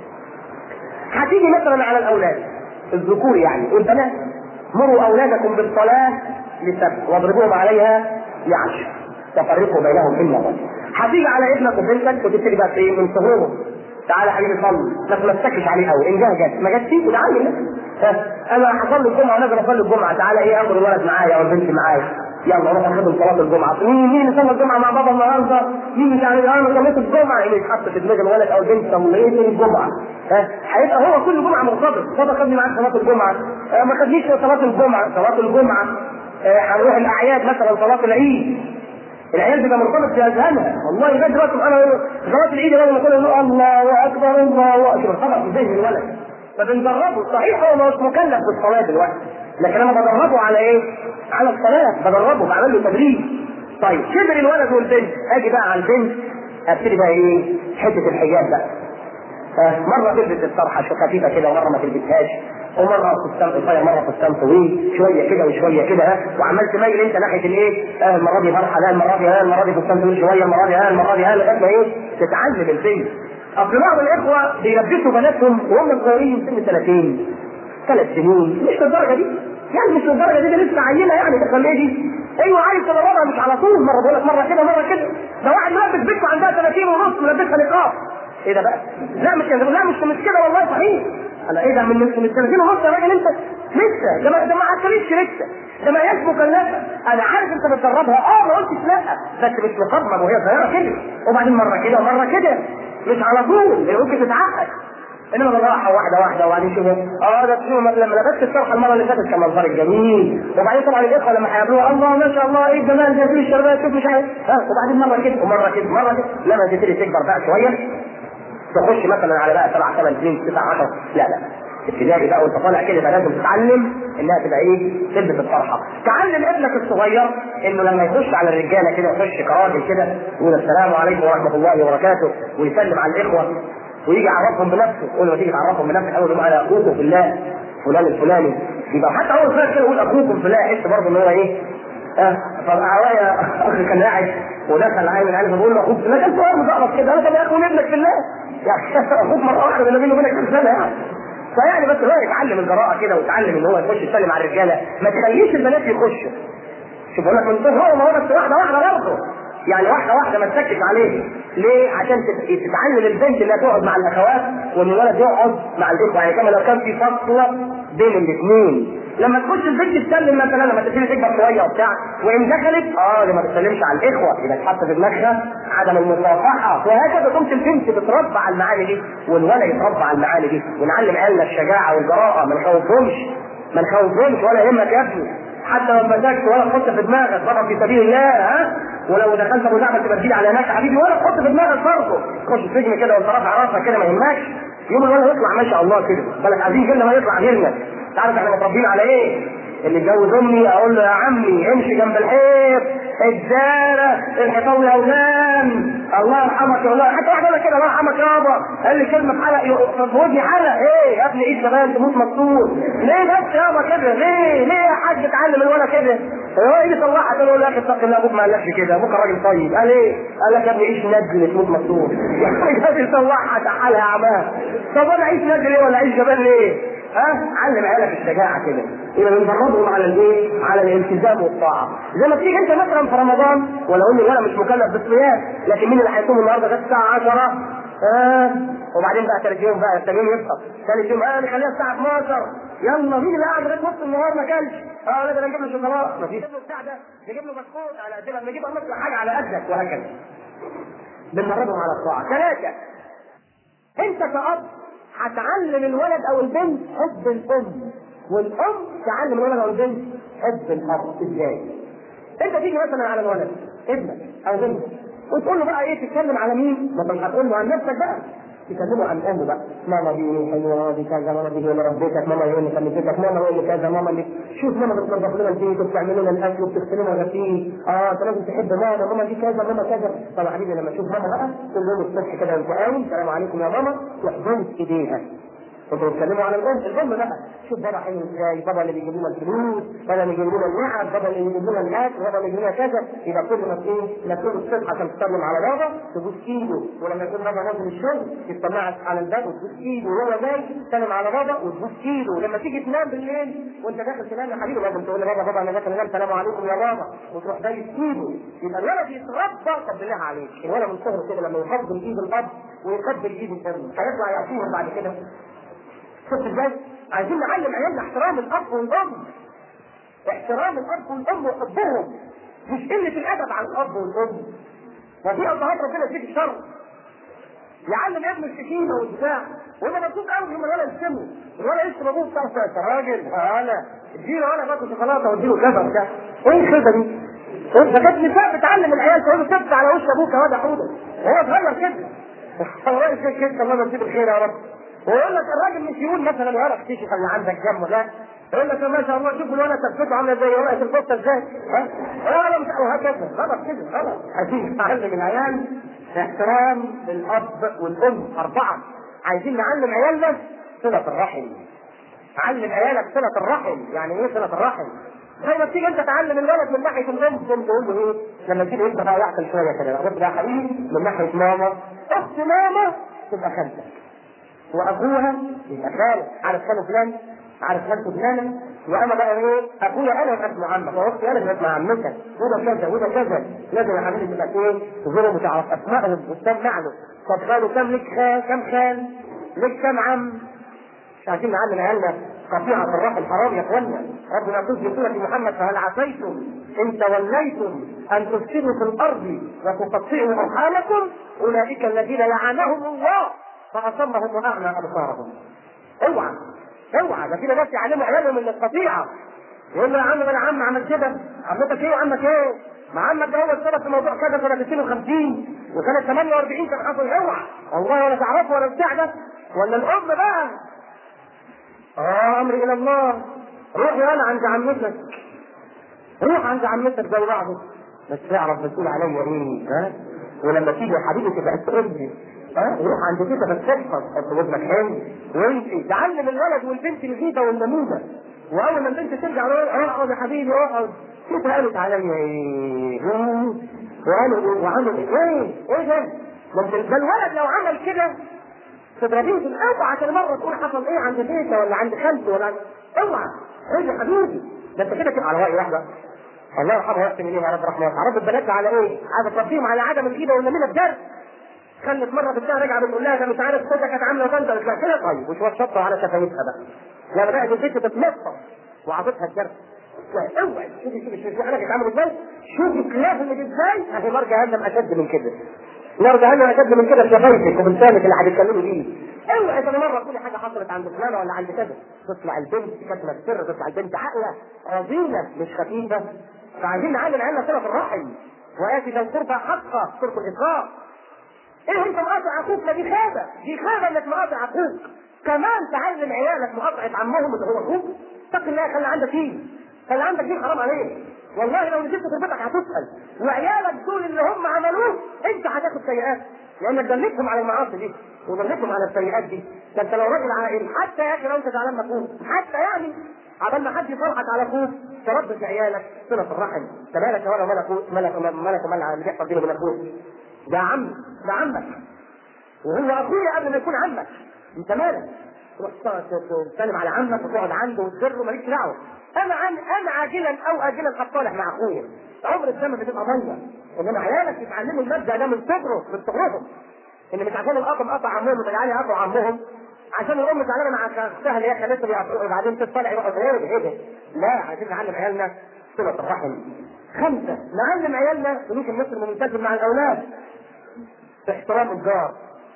هتيجي مثلا على الأولاد الذكور يعني والبنات مروا أولادكم بالصلاة لسبع واضربوهم عليها لعشر وفرقوا بينهم في النظر هتيجي على ابنك وبنتك وتبتدي بقى ايه من صغرهم تعالى حبيبي صلي ما تمسكش عليه قوي ان جه جت ما جاتش وده عامل انا هصلي الجمعه نازل اصلي الجمعه تعالى ايه اخد الولد معايا او البنت معايا يلا روح اخدهم صلاه الجمعه مين مين اللي صلى الجمعه مع بابا النهارده مين مش عارف انا صليت الجمعه اللي يتحط في دماغ الولد او البنت صليت الجمعه ها هيبقى هو كل جمعه مرتبط بابا خدني معاك صلاه الجمعه آه ما خدنيش صلاه الجمعه صلاه الجمعه آه هنروح الاعياد مثلا صلاه العيد العيال بيبقى مرتبط في اذهانها والله لغايه دلوقتي انا صلاه العيد لازم نقول الله اكبر الله اكبر طبعا في ذهن الولد فبندربه صحيح هو مش مكلف بالصلاه دلوقتي لكن انا بدربه على ايه؟ على الصلاه بدربه بعمل له تدريب طيب كبر الولد والبنت اجي بقى على البنت ابتدي بقى ايه؟ حته الحجاب بقى مره تلبس الطرحه خفيفه كده ومره ما تلبسهاش ومره فستان قصير مره فستان طويل شويه كده وشويه كده ها وعمال تميل انت ناحيه الايه؟ آه المره دي فرحه لا المره دي ها المره دي فستان طويل شويه المره دي ها المره دي ها لغايه ما ايه؟ تتعلم البنت اصل بعض الاخوه بيلبسوا بناتهم وهم صغيرين سن 30 ثلاث سنين مش للدرجه دي يعني مش للدرجه دي ده لسه عيله يعني تخليه دي ايوه عايز تدورها مش على طول مره بقول لك مره كده مره كده ده واحد ملبس بنته عندها 30 ونص ملبسها نقاب ايه ده بقى؟ لا مش لا مش مش كده والله صحيح انا ايه ده من من 30 ونص يا راجل انت لسه ده ما ده ما عدتليش لسه ده ما هياش مكلفه انا عارف انت بتدربها اه ما قلتش لا بس مش مصمم وهي صغيره كده وبعدين مره كده ومره كده مش على طول ممكن تتعقد انما بالراحه واحده واحده وبعدين شوفوا اه ده تشوفوا لما لبست الطرحه المره اللي فاتت كان منظرك جميل وبعدين طبعا الاخوه لما هيقابلوها الله ما شاء الله ايه الجمال ده في الشربات شوف مش عارف ها وبعدين مره كده ومره كده ومره كده لما تبتدي تكبر بقى شويه تخش مثلا على بقى سبع ثمان سنين تسع 10 لا لا ابتدائي بقى وانت طالع كده يبقى لازم تتعلم انها تبقى ايه تلبس الطرحه تعلم ابنك الصغير انه لما يخش على الرجاله كده يخش كراجل كده يقول السلام عليكم ورحمه الله وبركاته ويسلم على الاخوه ويجي يعرفهم بنفسه يقول له تيجي تعرفهم بنفسك اول يوم على اخوكم في الله فلان الفلاني يبقى حتى اول شويه كده يقول اخوكم في الله يحس برضه ان هو ايه اه فالعوايا اخي كان قاعد ودخل عين العيال فبقول له اخوك في الله كان سؤال مزقرط كده انا طب يا اخو ابنك في الله يعني اخوك مره واحده بيني وبينك كام سنه يعني فيعني بس هو يتعلم الجراءه كده ويتعلم ان هو يخش يسلم على الرجاله ما تخليش البنات يخشوا شوف بقول لك من طول ما هو بس واحده واحده برضه يعني واحده واحده ما تسكت عليه ليه؟ عشان تت- تتعلم البنت انها تقعد مع الاخوات وان الولد يقعد مع الاخوه يعني كما لو كان في فصله بين الاثنين لما تخش البنت تسلم مثلا لما تبتدي تكبر شويه وبتاع وان دخلت اه دي ما تسلمش على الاخوه يبقى تحط في دماغها عدم المصافحه وهكذا تقوم البنت تتربى على المعاني دي والولد يتربى على المعاني دي ونعلم عيالنا الشجاعه والجراءه ما نخوفهمش ما نخوفهمش ولا يهمك يا ابني حتى لو ما مسكت ولا تحط في دماغك طبعا في سبيل الله ها ولو دخلت ابو زعبل تبقى تجيلي على هناك يا حبيبي ولا تحط في دماغك برضه تخش السجن كده وانت رافع راسك كده ما يهمكش يوم الولد يطلع ما شاء الله كده بالك عايزين كده ما يطلع غيرنا تعرف احنا متربيين على ايه؟ اللي اتجوز امي اقول له يا عمي امشي جنب الحيط الزارة الحيطان الاولان الله يرحمك والله حتى واحد قال كده الله يرحمك يابا قال لي كلمه في حلق في ودني حلق ايه يا ابني ايه كمان تموت مكسور ليه بس يابا كده ليه ليه يا حاج تعلم الولد كده هو يجي يصلحها تقول له يا اخي اتق الله ابوك ما قالكش كده ابوك راجل طيب قال ايه؟ قال لك يا ابني عيش نجل تموت مكسور يعني يصلحها تعالها عماه طب انا اعيش نجل ليه ولا اعيش جبان ليه؟ ها علم عيالك الشجاعه كده يبقى بنفرضهم على الايه؟ على الالتزام والطاعه زي ما تيجي انت مثلا في رمضان ولو ان الولد مش مكلف بالصيام لكن مين اللي هيصوم النهارده لغايه الساعه 10 ها وبعدين بقى ثالث يوم بقى ثاني يوم يفطر ثالث يوم اه نخليها الساعه 12 يلا مين اللي قاعد لغايه نص النهار ما كلش؟ اه لا ده نجيب له شوكولاته مفيش بتاع ده نجيب له بسكوت على قدنا نجيب له حاجه على قدك وهكذا بنمرضهم على الطاعه ثلاثه انت كأب هتعلم الولد او البنت حب الام والام تعلم الولد او البنت حب الاب ازاي؟ انت تيجي مثلا على الولد ابنك او بنتك وتقول له بقى ايه تتكلم على مين؟ ما انت هتقول له عن نفسك بقى تكلمه عن امه بقى ماما دي حلوه دي كذا ماما دي هي اللي ربيتك ماما هي اللي خلفتك ماما هي اللي كذا ماما اللي شوف ماما بتنظف لنا البيت وبتعمل لنا الاكل وبتغسل لنا الغسيل اه انت لازم تحب ماما ماما دي كذا ماما كذا طب يا حبيبي لما تشوف ماما بقى كل يوم الصبح كده وانت قايم السلام عليكم يا ماما تحضن ايديها كنتوا بتتكلموا على الام الام بقى شوف بابا حلو ازاي بابا اللي بيجيب لنا الفلوس بابا اللي بيجيب لنا اللعب بابا اللي بيجيب لنا الاكل بابا اللي بيجيب لنا كذا يبقى كل ما ايه لا تقوم الصبح عشان تسلم على بابا تبوس ايده ولما يكون بابا نازل الشغل تستنى على الباب وتبوس ايده وهو جاي تسلم على بابا وتبوس ايده ولما تيجي تنام بالليل وانت داخل تنام يا حبيبي لازم تقول لبابا بابا انا داخل انام سلام عليكم يا بابا وتروح جاي ايده يبقى الولد يتربى طب بالله عليك الولد من صغره كده لما يقبل ايد الاب ويقبل ايد الام هيطلع يعصيهم بعد كده شفت ازاي؟ عايزين نعلم عيالنا احترام الاب والام. احترام الاب والام وحبهم مش قله الادب على الاب والام. وفي ابهات ربنا يديك الشر. يعلم ابنه الشتيمه والدفاع وانا مبسوط قوي لما الولد يشتمه الولد يشتم ابوه بتاعه يا راجل هلا اديله ولا باكل شوكولاته واديله كذا وبتاع ايه الخيبه دي؟ ده كانت نساء بتعلم العيال تقول له تبت على وش ابوك يا واد يا حوده هو صغير كده هو رئيس كده الله يمسيه بالخير يا رب ويقول لك الراجل مش يقول مثلا ورق تيجي خلي عندك جنب لا يقول لك ما شاء الله شوف الولد تثبته عامله زي ورقه الفته ازاي ها ولا مش وهكذا غلط كده غلط عايزين نعلم العيال احترام الاب والام اربعه عايزين نعلم عيالنا صله الرحم علم عيالك صله الرحم يعني ايه صله الرحم زي ما تيجي انت تعلم الولد من ناحيه الام تقول له ايه لما تيجي انت بقى يعقل شويه كده خد يا حبيبي من ناحيه ماما اخت ماما تبقى خالتك واخوها يبقى خالد عارف خاله فلان عارف خالته فلانه وانا بقى ايه اخويا انا ابن عمك واختي انا ابن عمتك وده كذا وده كذا لازم يا حبيبي تبقى ايه تزورهم وتعرف اسمائهم وتسمع له طب خاله كم لك خال كم خال لك كم عم مش عايزين نعلم عيالنا قطيعة الرحم حرام يا اخوانا ربنا يقول في سورة محمد فهل عصيتم ان توليتم ان تفسدوا في الارض وتقطعوا ارحامكم اولئك الذين لعنهم الله فاصمهم واعمى ابصارهم اوعى اوعى ده في ناس يعلموا عيالهم من القطيعه يقول له يا عم انا عم عمل كده عمتك ايه وعمك ايه؟ ما عمك ده هو السبب في موضوع كذا سنه 250 وسنه 48 كان حصل اوعى والله ولا تعرفه ولا بتاع ده ولا الام بقى اه امري الى الله روح يا انا عند عمتك روح عند عمتك زي بعضه بس تعرف بتقول عليا ايه ها ولما تيجي يا حبيبي تبقى تقول لي ها روح عند تيتا بس تحفظ حط ودنك حلو وانت تعلم الولد والبنت الغيبه والنموذج واول ما البنت ترجع له اقعد يا حبيبي اقعد تيتا قالت عليا ايه ها؟ وقالوا ايه وعملوا ايه ايه ده ده ده الولد لو عمل كده تضربيه في اوعى كل مره تقول حصل ايه عند تيتا ولا عند خالته ولا عند اوعى ايه يا حبيبي ده انت كده تبقى على راي واحده الله يرحمه ويحسن اليه يا رب رحمه الله رب البنات على ايه؟ عايزه تربيهم على عدم الغيبه والنميمه بجد خلت مره في الشهر رجع بتقول لها ده مش عارف صوتك كانت عامله وانت قلت لها كده طيب وشويه شطه على شفايفها بقى لا بقت البنت تتنطط وعطتها الجرح لا اوعي شوفي شوفي شوفي انا بتعمل ازاي شوفي كلافك ازاي اهي نار جهنم اشد من كده نار جهنم اشد من كده بشفايفك وبلسانك اللي هتتكلموا بيه اوعي تاني مره تقولي حاجه حصلت عند فلانه ولا عند كذا تطلع البنت كاتمه السر تطلع البنت عاقله رزينه مش خفيفه فعايزين نعلم عيالنا صله الرحم واتي ذا القربى حقه صله الاقرار ايه انت مقاطع اخوك ما دي خيبه دي خيبه انك مقاطع اخوك كمان تعلم عيالك مقاطعه عمهم اللي هو اخوك اتق الله خلي عندك دين خلي عندك دين حرام عليك والله لو نزلت تربتك هتسال وعيالك دول اللي هم عملوه انت هتاخد سيئات لانك دلتهم على المعاصي دي ودلتهم على السيئات دي ده انت لو راجل عاقل حتى يا اخي لو انت زعلان مفهوم حتى يعني عبال ما حد يفرحك على اخوك تربي في عيالك صله الرحم انت مالك ولا ملك ملك ملك ملك اللي بيحصل بينه وبين اخوك ده عم ده عمك وهو اخويا قبل ما يكون عمك انت مالك تروح تسلم على عمك وتقعد عنده وتسره مالكش دعوه انا عن انا عاجلا او اجلا هتصالح مع اخويا عمر الزمن بتبقى ميه انما عيالك يتعلموا المبدا ده من صغره من صغرهم ان مش عشان الاب مقطع عمهم والعيال يقطعوا عمهم عشان الام زعلانه مع اختها اللي هي خالتها بيقطعوا وبعدين تتصالح يروحوا غير ايه ده؟ لا عايزين نعلم عيالنا صله الرحم خمسه نعلم عيالنا سلوك المسلم الملتزم مع الاولاد باحترام الجار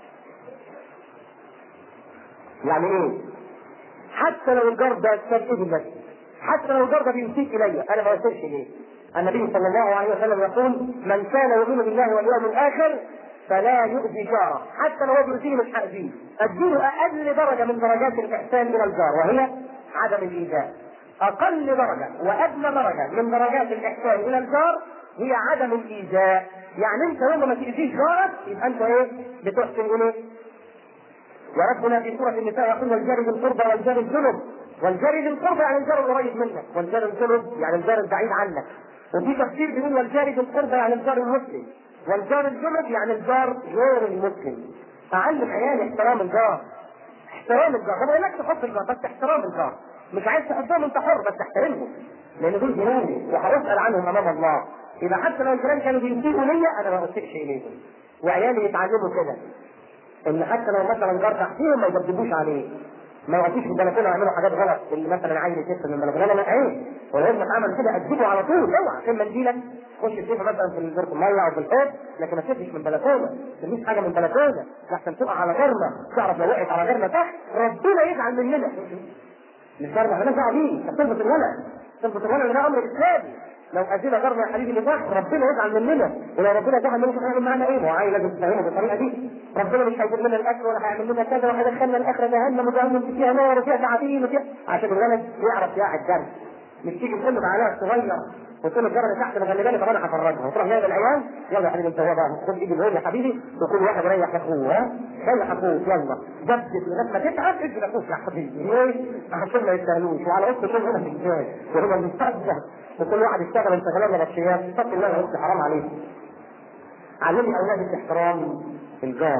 يعني ايه؟ حتى لو الجار ده ساب ايدي الناس حتى لو الجار ده بيسيء الي انا ما يسيرش ليه؟ النبي صلى الله عليه وسلم يقول من كان يؤمن بالله واليوم الاخر فلا يؤذي جاره حتى لو هو بيؤذيه مش هاذيه اديله اقل درجه من درجات الاحسان الى الجار وهي عدم الايذاء اقل درجه وادنى درجه من درجات الاحسان الى الجار هي عدم الايذاء يعني انت يوم ما تاذيش جارك يبقى انت ايه بتحسن اليه وربنا في سوره النساء يقول والجار ذي القربى والجار الجنب والجار ذي القربى يعني الجار القريب منك والجار الجنب يعني الجار البعيد عنك وفي تفسير بيقول والجار ذي القربى يعني الجار المسلم والجار الجنب يعني الجار غير المسلم اعلم عيالي احترام الجار احترام الجار ما بقولكش تحب الجار بس احترام الجار مش عايز تحبهم انت حر بس احترمهم لان دول جيراني وهسال عنهم امام الله اذا حتى لو الجيران كانوا بيسيئوا ليا انا ما بسيئش اليهم وعيالي يتعلموا كده ان حتى لو مثلا جار تحتيهم ما يدبدبوش عليه ما يقفوش في البلكونه ويعملوا حاجات غلط اللي مثلا عيل يكسر من البلكونه لا لا عيب ولو ابنك عمل كده اديله على طول اوعى عشان منديلك تخش تشوفه مثلا في الزرق الميه او في الحوض لكن ما تشوفش من بلكونه ما ترميش حاجه من بلكونه لحسن تقع على غرمه تعرف لو وقعت على غرمه تحت ربنا يزعل مننا مش غرمه مالناش دعوه بيه تربط الولد تربط الولد ده امر اسلامي لو اذينا غرمه يا حبيبي اللي تحت ربنا يزعل مننا ولو ربنا زعل مننا هيعمل معانا ايه؟ ما هو عيل لازم تفهمه بالطريقه دي ربنا مش هيجيب لنا الاكل ولا هيعمل لنا كذا وهيدخلنا الاخره جهنم وجهنم فيها نار وفيها تعابين وفيها عشان الولد يعرف يقعد درس مش تيجي تقول له تعالى صغير قلت له الجرة اللي تحت انا خلي بالك طب انا هفرجها وتروح جايب العيال يلا يا حبيبي انت هو بقى خد ايدي الوين يا حبيبي وكل واحد ريح اخوه ها ريح اخوه يلا جدد لغايه ما تتعب ادي اخوك يا حبيبي ليه؟ عشان ما يستاهلوش وعلى قصه كل هنا في الجهاز وهو المستقبل وكل واحد يشتغل انت كمان نبطشيات اتق الله يا اختي حرام عليك علمي اولادك احترام الجار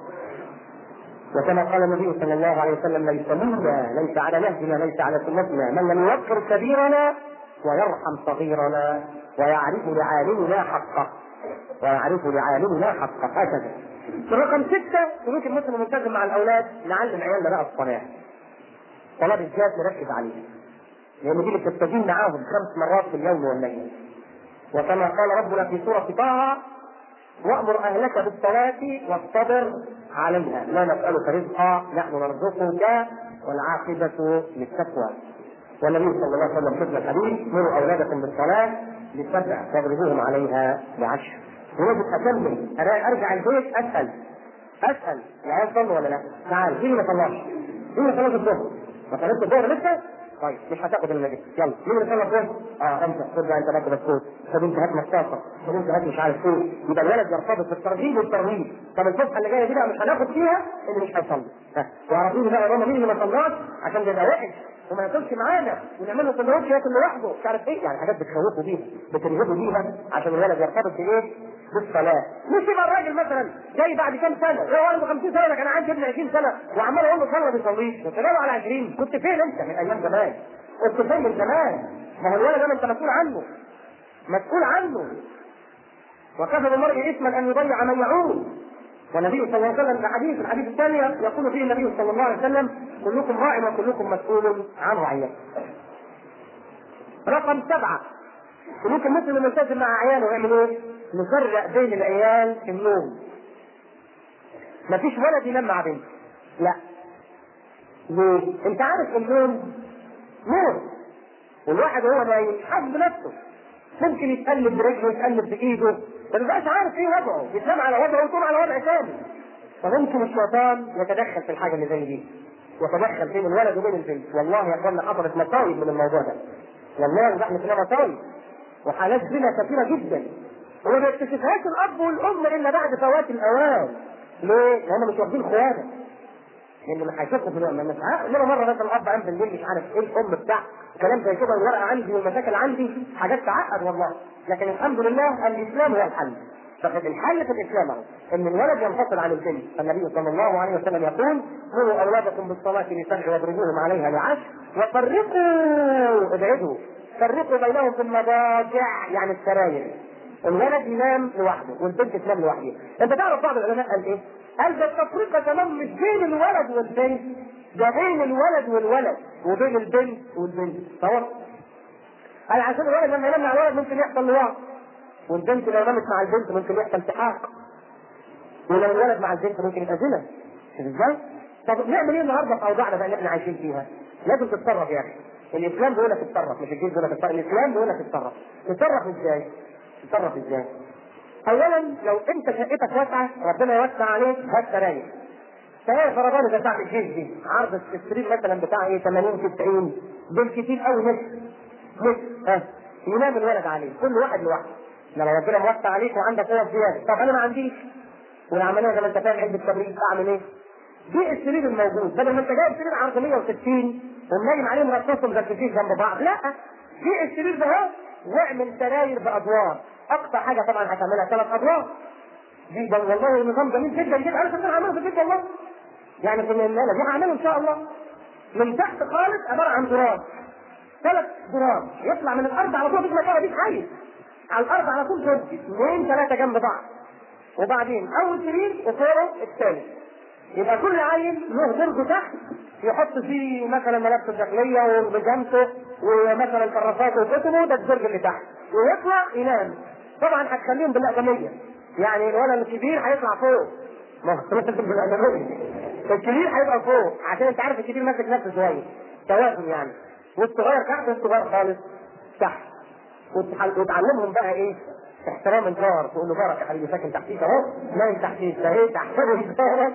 وكما قال النبي صلى الله عليه وسلم ليس منا ليس على نهجنا ليس على سنتنا من لم يوقر كبيرنا ويرحم صغيرنا ويعرف لعالمنا حقه ويعرف لعالمنا حقه هكذا رقم ستة سلوك المسلم الملتزم مع الأولاد نعلم عيالنا بقى الصلاة الصلاة بالذات نركز عليها لأن دي اللي بتستجيب معاهم خمس مرات في اليوم والليل وكما قال ربنا في سورة طه وامر اهلك بالصلاه واصطبر عليها لا نسالك رزقا نحن نرزقك والعاقبه للتقوى والنبي صلى الله عليه وسلم حفظ الحديث مروا اولادكم بالصلاه لسبع واضربوهم عليها بعشر ولازم اكمل انا ارجع البيت اسال اسال العيال صلوا ولا لا؟ تعال مين ما صلاش؟ مين ما صلاش الظهر؟ ما صليتش الظهر لسه؟ طيب مش هتاخد النبي يلا مين اللي صلى الظهر؟ اه انت خد بقى انت باكل بسكوت خد انت هات مصاصه خد انت هات مش عارف ايه يبقى الولد يرتبط بالترغيب والترهيب طب الفسحه اللي جايه دي بقى مش هناخد فيها اللي مش هيصلي ها وعرفوا لي بقى يا ماما مين اللي ما صلاش عشان ده وحش وما ياكلش معانا ونعمل له سندوتش ياكل لوحده مش عارف ايه يعني حاجات بتخوفوا بيها بترهبوا بيها عشان الولد يرتبط بايه؟ بالصلاه مش يبقى الراجل مثلا جاي بعد كام سنه لو عنده 50 سنه لكن عندي ابن 20 سنه وعمال اقول له صلى ما بيصليش كنت جايبه على 20 كنت فين انت من ايام زمان؟ كنت فين من زمان؟ ما هو الولد ده انت مسؤول عنه مسؤول عنه وكفى بالمرء اثما ان يضيع من يعول والنبي صلى الله عليه وسلم في حديث الحديث الثاني يقول فيه النبي صلى الله عليه وسلم كلكم راع وكلكم مسؤول عن رعيته. رقم سبعه سلوك المسلم الملتزم مع عياله يعمل ايه؟ نفرق بين العيال في النوم. مفيش ولد ينام مع بنت. لا. ليه؟ انت عارف النوم نور والواحد وهو نايم حاسس بنفسه ممكن يتقلب برجله يتقلب بايده ما بيبقاش عارف ايه وضعه يتنام على وضعه ويقوم على وضع ثاني فممكن الشيطان يتدخل في الحاجه اللي زي دي يتدخل بين الولد وبين البنت والله يا اخوانا حصلت مصايب من الموضوع ده والله نحن فينا مصايب وحالات زنا كثيره جدا وما بيكتشفهاش الاب والام الا بعد فوات الاوان ليه؟ لان مش واخدين قياده لان ما هيشوفوا في الوقت مش انما مره مثلا الاب قام بالليل مش عارف ايه الام بتاع كلام زي كده والورقه عندي والمشاكل عندي حاجات تعقد والله لكن الحمد لله الاسلام هو الحل فقد الحل في الاسلام اهو ان الولد ينفصل عن البنت فالنبي صلى الله عليه وسلم يقول مروا اولادكم بالصلاه لسبع واضربوهم عليها لعشر وفرقوا ابعدوا فرقوا بينهم في المضاجع يعني السراير الولد ينام لوحده والبنت تنام لوحدها انت تعرف بعض العلماء قال ايه؟ قال ده التفرقه كمان مش بين الولد والبنت ده بين الولد والولد وبين البنت والبنت تصور قال عشان الولد لما ينام مع الولد ممكن يحصل لواط والبنت لو نامت مع البنت ممكن يحصل التحاق ولو الولد مع البنت ممكن يبقى زنا شوف ازاي؟ طب نعمل ايه النهارده في اوضاعنا بقى اللي احنا عايشين فيها؟ لازم تتصرف يا اخي الاسلام بيقول لك اتصرف مش الجيش بيقول لك اتصرف الاسلام بيقول لك اتصرف تتصرف ازاي؟ تتصرف ازاي؟ اولا لو انت شقتك واسعه ربنا يوسع عليك هات سراير سراير فرضان بتاع الجيش دي عرض السرير مثلا بتاع ايه 80 90 بالكثير قوي نص نص ها ينام الولد عليه كل واحد لوحده لما ربنا موسع عليك وعندك قوه زياده طب انا ما عنديش والعمليه زي ما انت فاهم عند التمرين اعمل ايه؟ دي السرير الموجود بدل ما انت جايب سرير عرض 160 ومنيم عليه مرصصهم مزكتين جنب بعض لا في السرير ده اهو واعمل سراير بادوار اقصى حاجه طبعا هتعملها ثلاث ادوار دي ده والله نظام جميل جدا جدا انا كنت هعمله في البيت والله يعني في الليله دي هعمله ان شاء الله من تحت خالص عباره عن تراب ثلاث تراب يطلع من الارض على طول تطلع كده دي حي على الارض على طول كرسي اثنين ثلاثه جنب بعض وبعدين اول سرير وفوقه الثالث يبقى كل عيل له درج تحت يحط فيه مثلا ملابسه الداخليه وبيجامته ومثلا كرافاته وكتبه ده الدرج اللي تحت ويطلع ينام طبعا هتخليهم بالاقدميه يعني الولد الكبير هيطلع فوق ما هو بالاقدميه الكبير هيبقى فوق عشان انت عارف الكبير ماسك نفسه شويه توازن يعني والصغير تحت والصغير خالص تحت وتعلمهم بقى ايه احترام الجار تقول له بارك يا حبيبي ساكن تحتيك اهو نايم تحتيك اهي تحترم جارك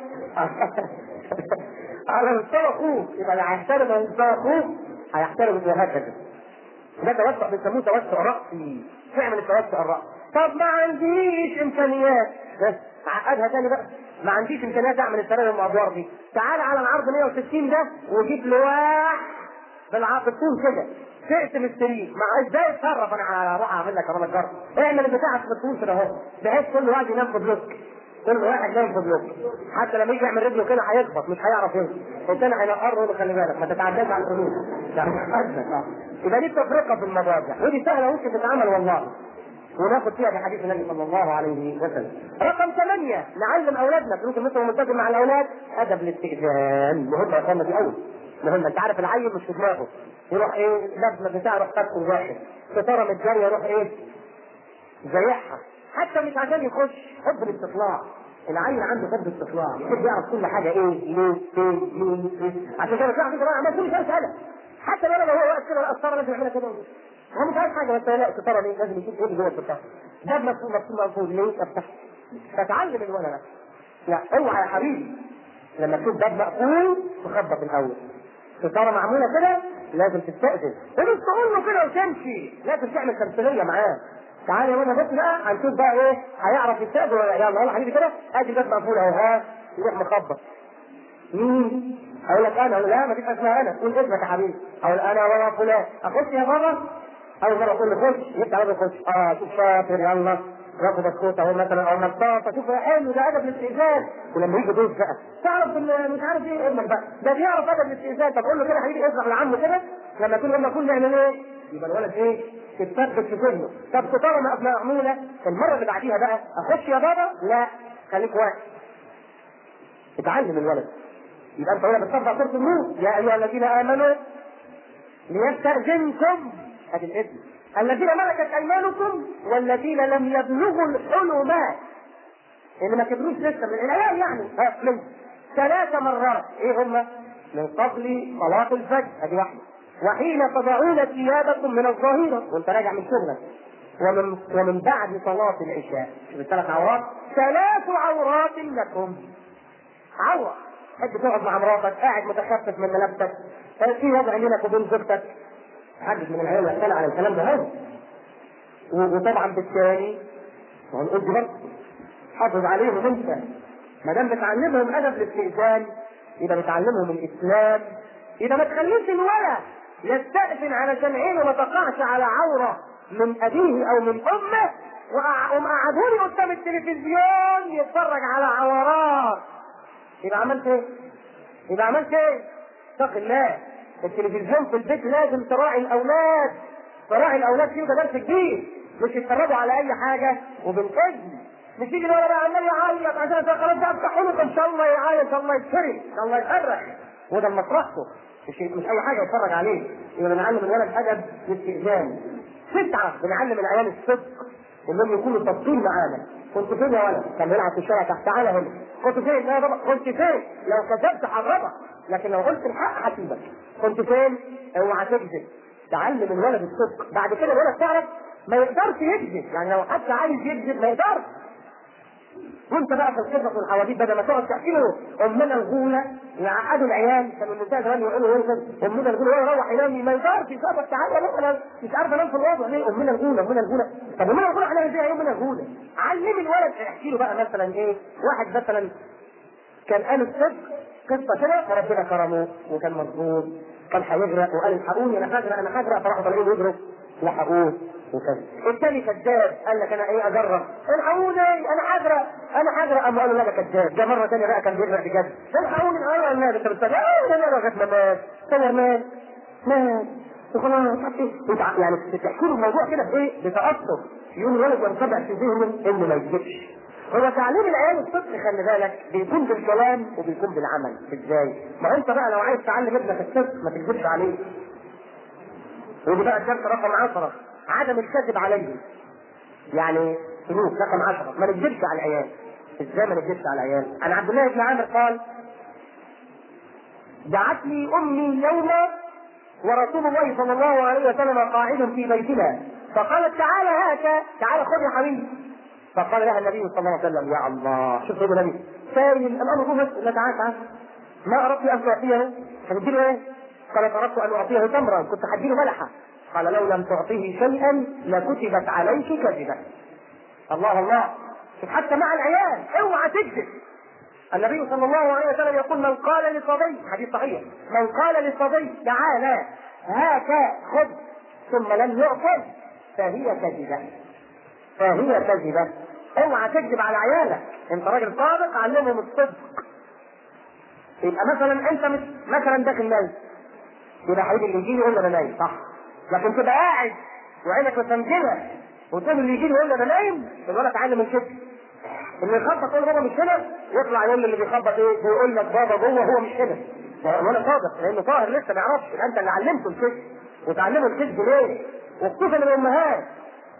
على مستوى اخوك يبقى اللي هيحترم على مستوى اخوك هيحترم وهكذا ده توسع بيسموه توسع رأسي تعمل التوسع الرأسي طب ما عنديش امكانيات بس عقدها تاني بقى ما عنديش امكانيات اعمل السراير والادوار دي تعال على العرض 160 ده وجيب لواح بالعرض طول كده تقسم السرير مع ازاي اتصرف انا هروح اعمل لك كمان الجرب اعمل بتاعك في الطول كده اهو بحيث كل واحد ينام في بلوك كل واحد نايم في بلوك حتى لما يجي يعمل رجله كده هيخبط مش هيعرف يمشي الثاني هينقر له خلي بالك ما تتعداش على الحدود يبقى دي تفرقه في المضاجع ودي سهله ممكن تتعمل والله وناخد فيها بحديث النبي صلى الله عليه وسلم. رقم ثمانية نعلم أولادنا سلوك المثل والملتزم مع الأولاد أدب الاستئذان مهمة يا إخوانا دي أوي مهمة أنت عارف العيل مش في دماغه يروح إيه لازمة بتاع يروح فاتحه واحد ستارة متجارية يروح إيه زيحها حتى مش عشان يخش حب الاستطلاع العيل عنده حب استطلاع يحب يعرف كل حاجه ايه ليه فين مين إيه. عشان كده تلاقي كده عمال كل شويه يسالك حتى لو هو واقف كده القسطره لازم يعملها كده هو مش عايز حاجه بس لا الستاره ليه لازم يشوف ايه اللي جوه الستاره ده مفهوم مفهوم مفهوم ليه افتح فتعلم الولد لا اوعى يا حبيبي لما تشوف باب مقفول تخبط الاول ستاره معموله كده لازم تستأذن ومش تقول له كده وتمشي لازم تعمل تمثيليه معاه تعالى يا ماما بص بقى هنشوف بقى ايه هيعرف يستأذن ولا لا يلا يلا حبيبي كده ادي باب مقفول اهو ها يروح مخبط مين؟ اقول لك انا اقول لا ما فيش اسمها انا قول اسمك يا حبيبي اقول انا ولا فلان اخش يا بابا اول مره اقول له خش يفتح بابا خش اه شوف شاطر يلا ياخد الصوت اهو مثلا او نطاطه شوف يا حلو ده ادب الاستئذان ولما يجي ضيف بقى تعرف ان مش عارف ايه ابنك بقى ده بيعرف ادب الاستئذان طب قول له كده يا حبيبي اشرح لعمه كده لما يكون لما يكون نعمل ايه؟ يبقى الولد ايه؟ تتثبت في سنه طب ستاره معموله المره اللي بعديها بقى اخش يا بابا لا خليك واقف اتعلم الولد يبقى انت هنا بتطبق سوره النور يا ايها الذين امنوا ليستأذنكم ادي الاذن الذين ملكت ايمانكم والذين لم يبلغوا الحلمات اللي ما كبروش لسه من العيال يعني ها من ثلاث مرات ايه هم؟ من قبل صلاة الفجر ادي واحدة وحين تضعون ثيابكم من الظهيرة وانت راجع من شغلك ومن ومن بعد صلاة العشاء شوف الثلاث عورات ثلاث عورات لكم عورة تحب تقعد مع مراتك قاعد متخفف من ملابسك في وضع بينك وبين زوجتك حدث من العيال يحتال على الكلام ده هذا وطبعا بالتالي وهنقول دي برضه حافظ عليهم انت ما دام بتعلمهم ادب الاستئذان يبقى بتعلمهم الاسلام يبقى ما تخليش الولد يستأذن علشان عينه ما تقعش على عوره من ابيه او من امه ومقعدوني قدام التلفزيون يتفرج على عورات يبقى عملت ايه؟ يبقى عملت ايه؟ اتق الله التلفزيون في البيت لازم تراعي الاولاد تراعي الاولاد فيه ده درس كبير مش يتفرجوا على اي حاجه وبالاذن مش يجي الولد بقى عمال يعيط عشان خلاص بقى افتحوا له ان شاء الله يعيط ان شاء الله يتشري ان شاء الله يفرح وده مصلحته مش مش اي حاجه يتفرج عليه يبقى بنعلم الولد ادب الاستئذان تسعه بنعلم العيال الصدق انهم يكونوا صادقين معانا كنت فين يا ولد؟ كان بيلعب في الشارع تحت تعالى هنا كنت فين؟ لا بابا كنت فين؟ لو كذبت حرمك لكن لو قلت الحق هسيبك كنت فين؟ اوعى تكذب تعلم الولد الصدق بعد كده الولد تعرف ما يقدرش يكذب يعني لو حد عايز يكذب ما يقدرش وانت بقى في القصص والحواديت بدل ما تقعد تحكي له امنا الغوله يعقدوا العيال كانوا النساء زمان يقولوا ايه امنا الغوله هو يروح ينام ما يقدرش يسافر تعالى مثلا مش عارف انام في الوضع ليه امنا الغوله امنا الغوله طب امنا الغوله هنعمل فيها ايه امنا الغوله علم الولد احكي له بقى مثلا ايه واحد مثلا كان قال الصدق قصه كده فربنا كرمه وكان مظبوط كان هيغرق وقال الحقوني انا هغرق انا هغرق فراحوا طالعين يجروا لحقوه وكذا الثاني كذاب قال لك انا ايه اجرب الحقوني انا هغرق انا هغرق قام قالوا لا ده كذاب ده مره ثانيه بقى كان بيغرق بجد الحقوني ايوه النبي انت بتستنى ايه ده لغايه ما مات صور مات مات وخلاص يعني تحكي له الموضوع كده بايه؟ بتأثر يقول الولد ينطبع في ذهنه انه ما يكذبش هو تعليم العيال الصدق خلي بالك بيكون بالكلام وبيكون بالعمل ازاي؟ ما انت بقى لو عايز تعلم ابنك الصدق ما تكذبش عليه ودي بقى الدرس رقم 10 عدم الكذب عليه يعني سلوك رقم 10 ما نكذبش على العيال ازاي ما نكذبش على العيال؟ عن عبد الله بن عامر قال دعتني امي يوما ورسول الله صلى الله عليه وسلم قاعد في بيتنا فقالت تعالى هاك تعالى خذ يا حبيبي فقال لها النبي صلى الله عليه وسلم يا الله شوف سيدنا النبي سائل الامر هو لا تعال تعال ما اردت ان تعطيه هتديله ايه؟ قالت اردت ان اعطيه تمرا كنت هديله ملحه قال لو لم تعطيه شيئا لكتبت عليك كذبا الله الله شوف حتى مع العيال اوعى تكذب النبي صلى الله عليه وسلم يقول من قال لصبي حديث صحيح من قال لصبي تعالى هاك خذ ثم لم يعطل فهي كذبه فهي كذبه اوعى تكذب على عيالك انت راجل صادق علمهم الصدق يبقى مثلا انت مش مثلا داخل نايم يبقى حبيبي اللي يجي يقول انا نايم صح لكن تبقى قاعد وعينك متنجله وتقول اللي يجي يقول انا نايم الولد اتعلم من كده اللي يخبط يقول بابا مش هنا يطلع يقول اللي بيخبط ايه بيقول لك بابا جوه هو مش هنا وانا صادق لانه طاهر لسه ما يعرفش يبقى انت اللي علمته الكذب وتعلمه الكذب ليه؟ وخصوصا الامهات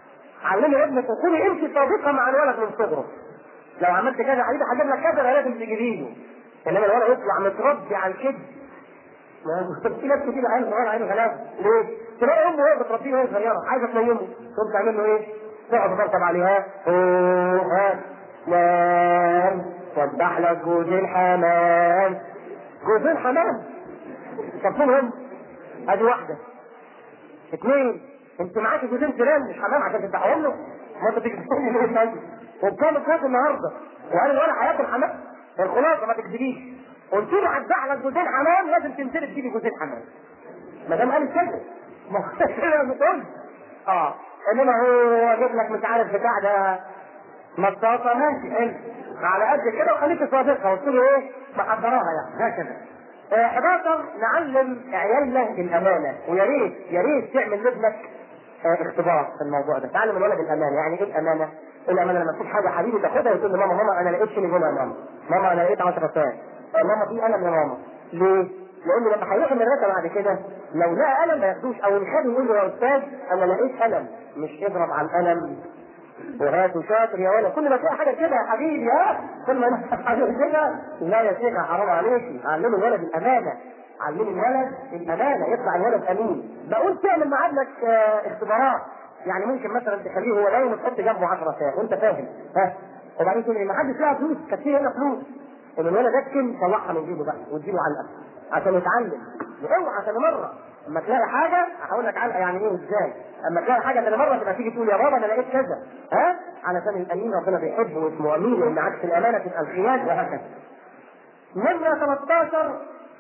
علمي ابنك وكوني انت صادقه مع الولد من صغره لو عملت كذا يا حبيبي هجيب لك كذا يبقى لازم تجيبي له انما الولد يطلع متربي على الكذب ما في ناس كتير عيل صغير عيل غلاب ليه؟ تلاقي امه وهي بتربيه وهي صغيره عايزه تنيمه تقوم تعمل له ايه؟ تقعد تطبطب عليها اوه ها نام سبح لك جوزين حمام جوزين حمام طب فين هم؟ ادي واحده اثنين انت معاكي جوزين فيران مش حمام عشان تفتحهم له ما انت تيجي تقول لي ايه طيب وبكام الكاس النهارده وقال الولد هياكل حمام الخلاصه ما تكذبيش قلت له هتباع لك جوزين حمام لازم تنزلي تجيبي جوزين حمام ما دام قال كده ما هو كده بتقول اه انما هو جاب لك مش عارف بتاع ده مطاطه ماشي حلو على قد كده وخليك صادقه قلت له ايه محضراها يعني هكذا آه، 11 نعلم عيالنا الامانه ويا ريت يا ريت تعمل لابنك آه، اختبار في الموضوع ده تعلم الولد الامانه يعني ايه الامانه؟ الامانه لما تشوف حاجه حبيبي تاخدها وتقول لماما ماما انا لقيت شيء هنا يا ماما ماما انا لقيت 10 ساعات ماما في قلم يا ماما ليه؟ لان لما هيروح المدرسه بعد كده لو لقى قلم ما ياخدوش او الخادم يقول له يا استاذ انا لقيت قلم مش اضرب على القلم وهات وشاطر يا ولد كل ما تلاقي حاجه كده يا حبيبي ها كل ما تلاقي حاجه كده لا يا شيخ حرام عليكي علمي الولد الامانه علمي الولد الامانه يطلع الولد امين بقول تعمل مع ابنك آه، اختبارات يعني ممكن مثلا تخليه هو نايم وتحط جنبه 10 ساعات وانت فاهم ها وبعدين تقول لي ما حدش لها فلوس كانت في هنا فلوس ان الولد يسكن طلعها من جيبه بقى واديله علقه عشان يتعلم واوعى عشان مره اما تلاقي حاجه هقول لك علقه يعني ايه وازاي اما تلاقي حاجه تاني مره تبقى تيجي تقول يا بابا انا لقيت كذا ها علشان الامين ربنا بيحبه واسمه امين لان عكس الامانه تبقى الخيانه وهكذا نمرة 13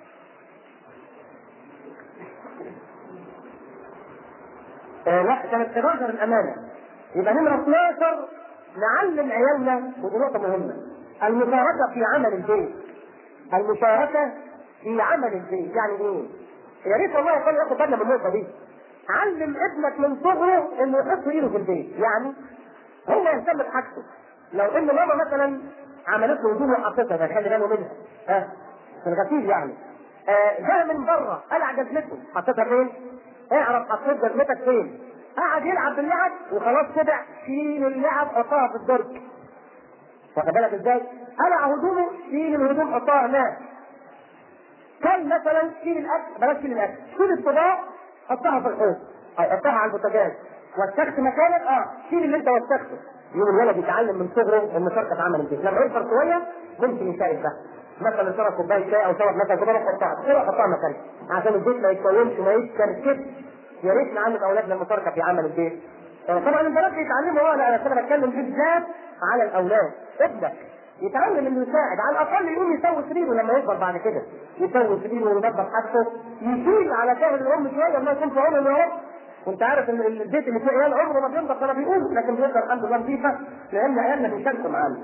آه لا كانت 11 الامانه يبقى نمرة 12 نعلم عيالنا ودي نقطة مهمة المشاركة في عمل البيت المشاركة في عمل البيت يعني ايه؟ يا ريت والله يكون ياخد بالنا من النقطة دي علم ابنك من صغره انه يحط ايده في البيت يعني هو يهتم بحاجته لو ان ماما مثلا عملت له هدوم وحطتها ده خلي باله منها ها في الغسيل يعني آه جاء من بره قلع جزمته حطيتها فين؟ اعرف حطيت جزمتك فين؟ قعد يلعب باللعب وخلاص كده شيل اللعب حطها في الدرج واخد بالك ازاي؟ قلع هدومه شيل الهدوم حطها هناك كان مثلا شيل الاكل بلاش شيل الاكل شيل الطباق حطها في الحوض او حطها على البوتاجاز وسخت مكانك اه شيل اللي انت وسخته يوم الولد يتعلم من صغره المشاركه في عمل البيت لما يكبر شويه ممكن يشارك بقى مثلا شرب كوبايه شاي او شرب مثلا كوبايه حطها كده حطها مكانك عشان البيت ما يتكونش ما يتكركبش يا ريت نعلم اولادنا المشاركه في عمل البيت آه، طبعا البنات بيتعلموا هو انا انا بتكلم بالذات على الاولاد ابنك يتعلم انه يساعد على الاقل يقوم يسوي سريره لما يكبر بعد كده يسوي سريره وينظف حاجته يشيل على شاهد الام شويه ما يكون في عمره يا رب وانت عارف ان البيت اللي فيه عيال عمره ما بينضف ولا بيقوم لكن بيقدر الحمد لله نظيفه لان عيالنا بيشاركوا معانا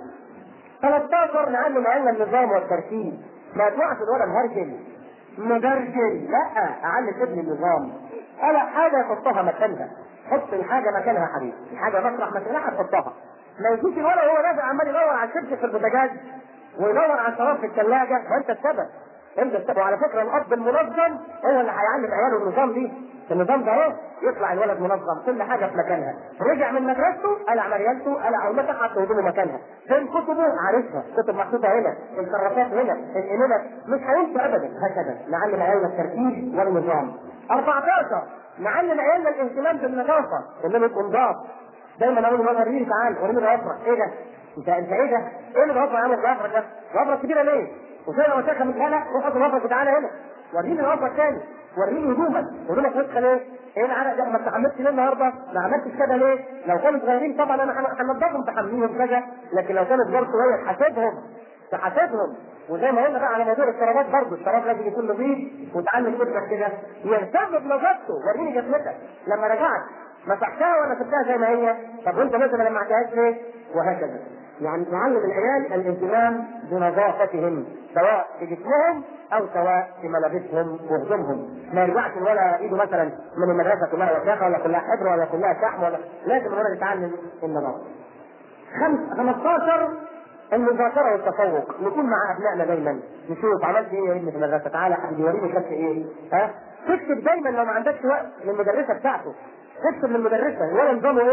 13 نعلم عيالنا النظام والترتيب ما يطلعش الولد مهرجل مدرجل لا اعلم ابني النظام انا حاجه يحطها مكانها حط الحاجه مكانها يا حبيبي الحاجه مطرح مكانها هتحطها ما يجيش الولد وهو نازل عمال يدور على الشبشب في البوتاجاز ويدور على الشراب في الثلاجه ما انت السبب انت السبب وعلى فكره الاب المنظم هو اللي هيعلم عياله النظام دي النظام ده اهو يطلع الولد منظم كل حاجه في مكانها رجع من مدرسته قلع مريالته قلع عمته حط هدومه مكانها فين كتبه عارفها كتب محطوطه هنا الكراسات هنا الانبه مش هينسى ابدا هكذا نعلم عيالنا الترتيب والنظام 14 نعلم عيالنا الاهتمام بالنظافه انهم يبقوا نضاف دايما اقول له وريني تعال وريني ضوافرك ايه ده؟ انت انت ايه ده؟ ايه اللي ضوافرك عامل ضوافرك ده؟ ضوافرك كبيره ليه؟ وفين وشاكه من هنا روح حط ضوافرك وتعالى هنا وريني ضوافرك تاني وريني هدومك هدومك وسخه ليه؟ ايه العرق ده ما انت عملتش ليه النهارده؟ ما عملتش كده ليه؟ لو كانوا صغيرين طبعا انا هنضفهم تحميهم كذا لكن لو كانوا كبار شويه تحاسبهم تحاسبهم وزي ما قلنا بقى على موضوع الشرابات برضه الشراب لازم يكون نظيف وتعلم ابنك كده يهتم بنظافته وريني جسمتك لما رجعت مسحتها ولا سبتها زي ما هي طب وانت مثلا لما عملتهاش ليه وهكذا يعني نعلم العيال الاهتمام بنظافتهم سواء في جسمهم او سواء في ملابسهم وهدومهم ما يرجعش ولا ايده مثلا من المدرسه كلها وساخه ولا كلها حبر ولا كلها شحم ولا لازم الولد يتعلم النظافه. خمس 15 المذاكره والتفوق نكون مع ابنائنا دايما نشوف عملت ايه يا ابني في المدرسه تعالى يا حبيبي وريني خدت ايه ها تكتب دايما لو ما عندكش وقت للمدرسه بتاعته تكتب للمدرسه ولا نظامه ايه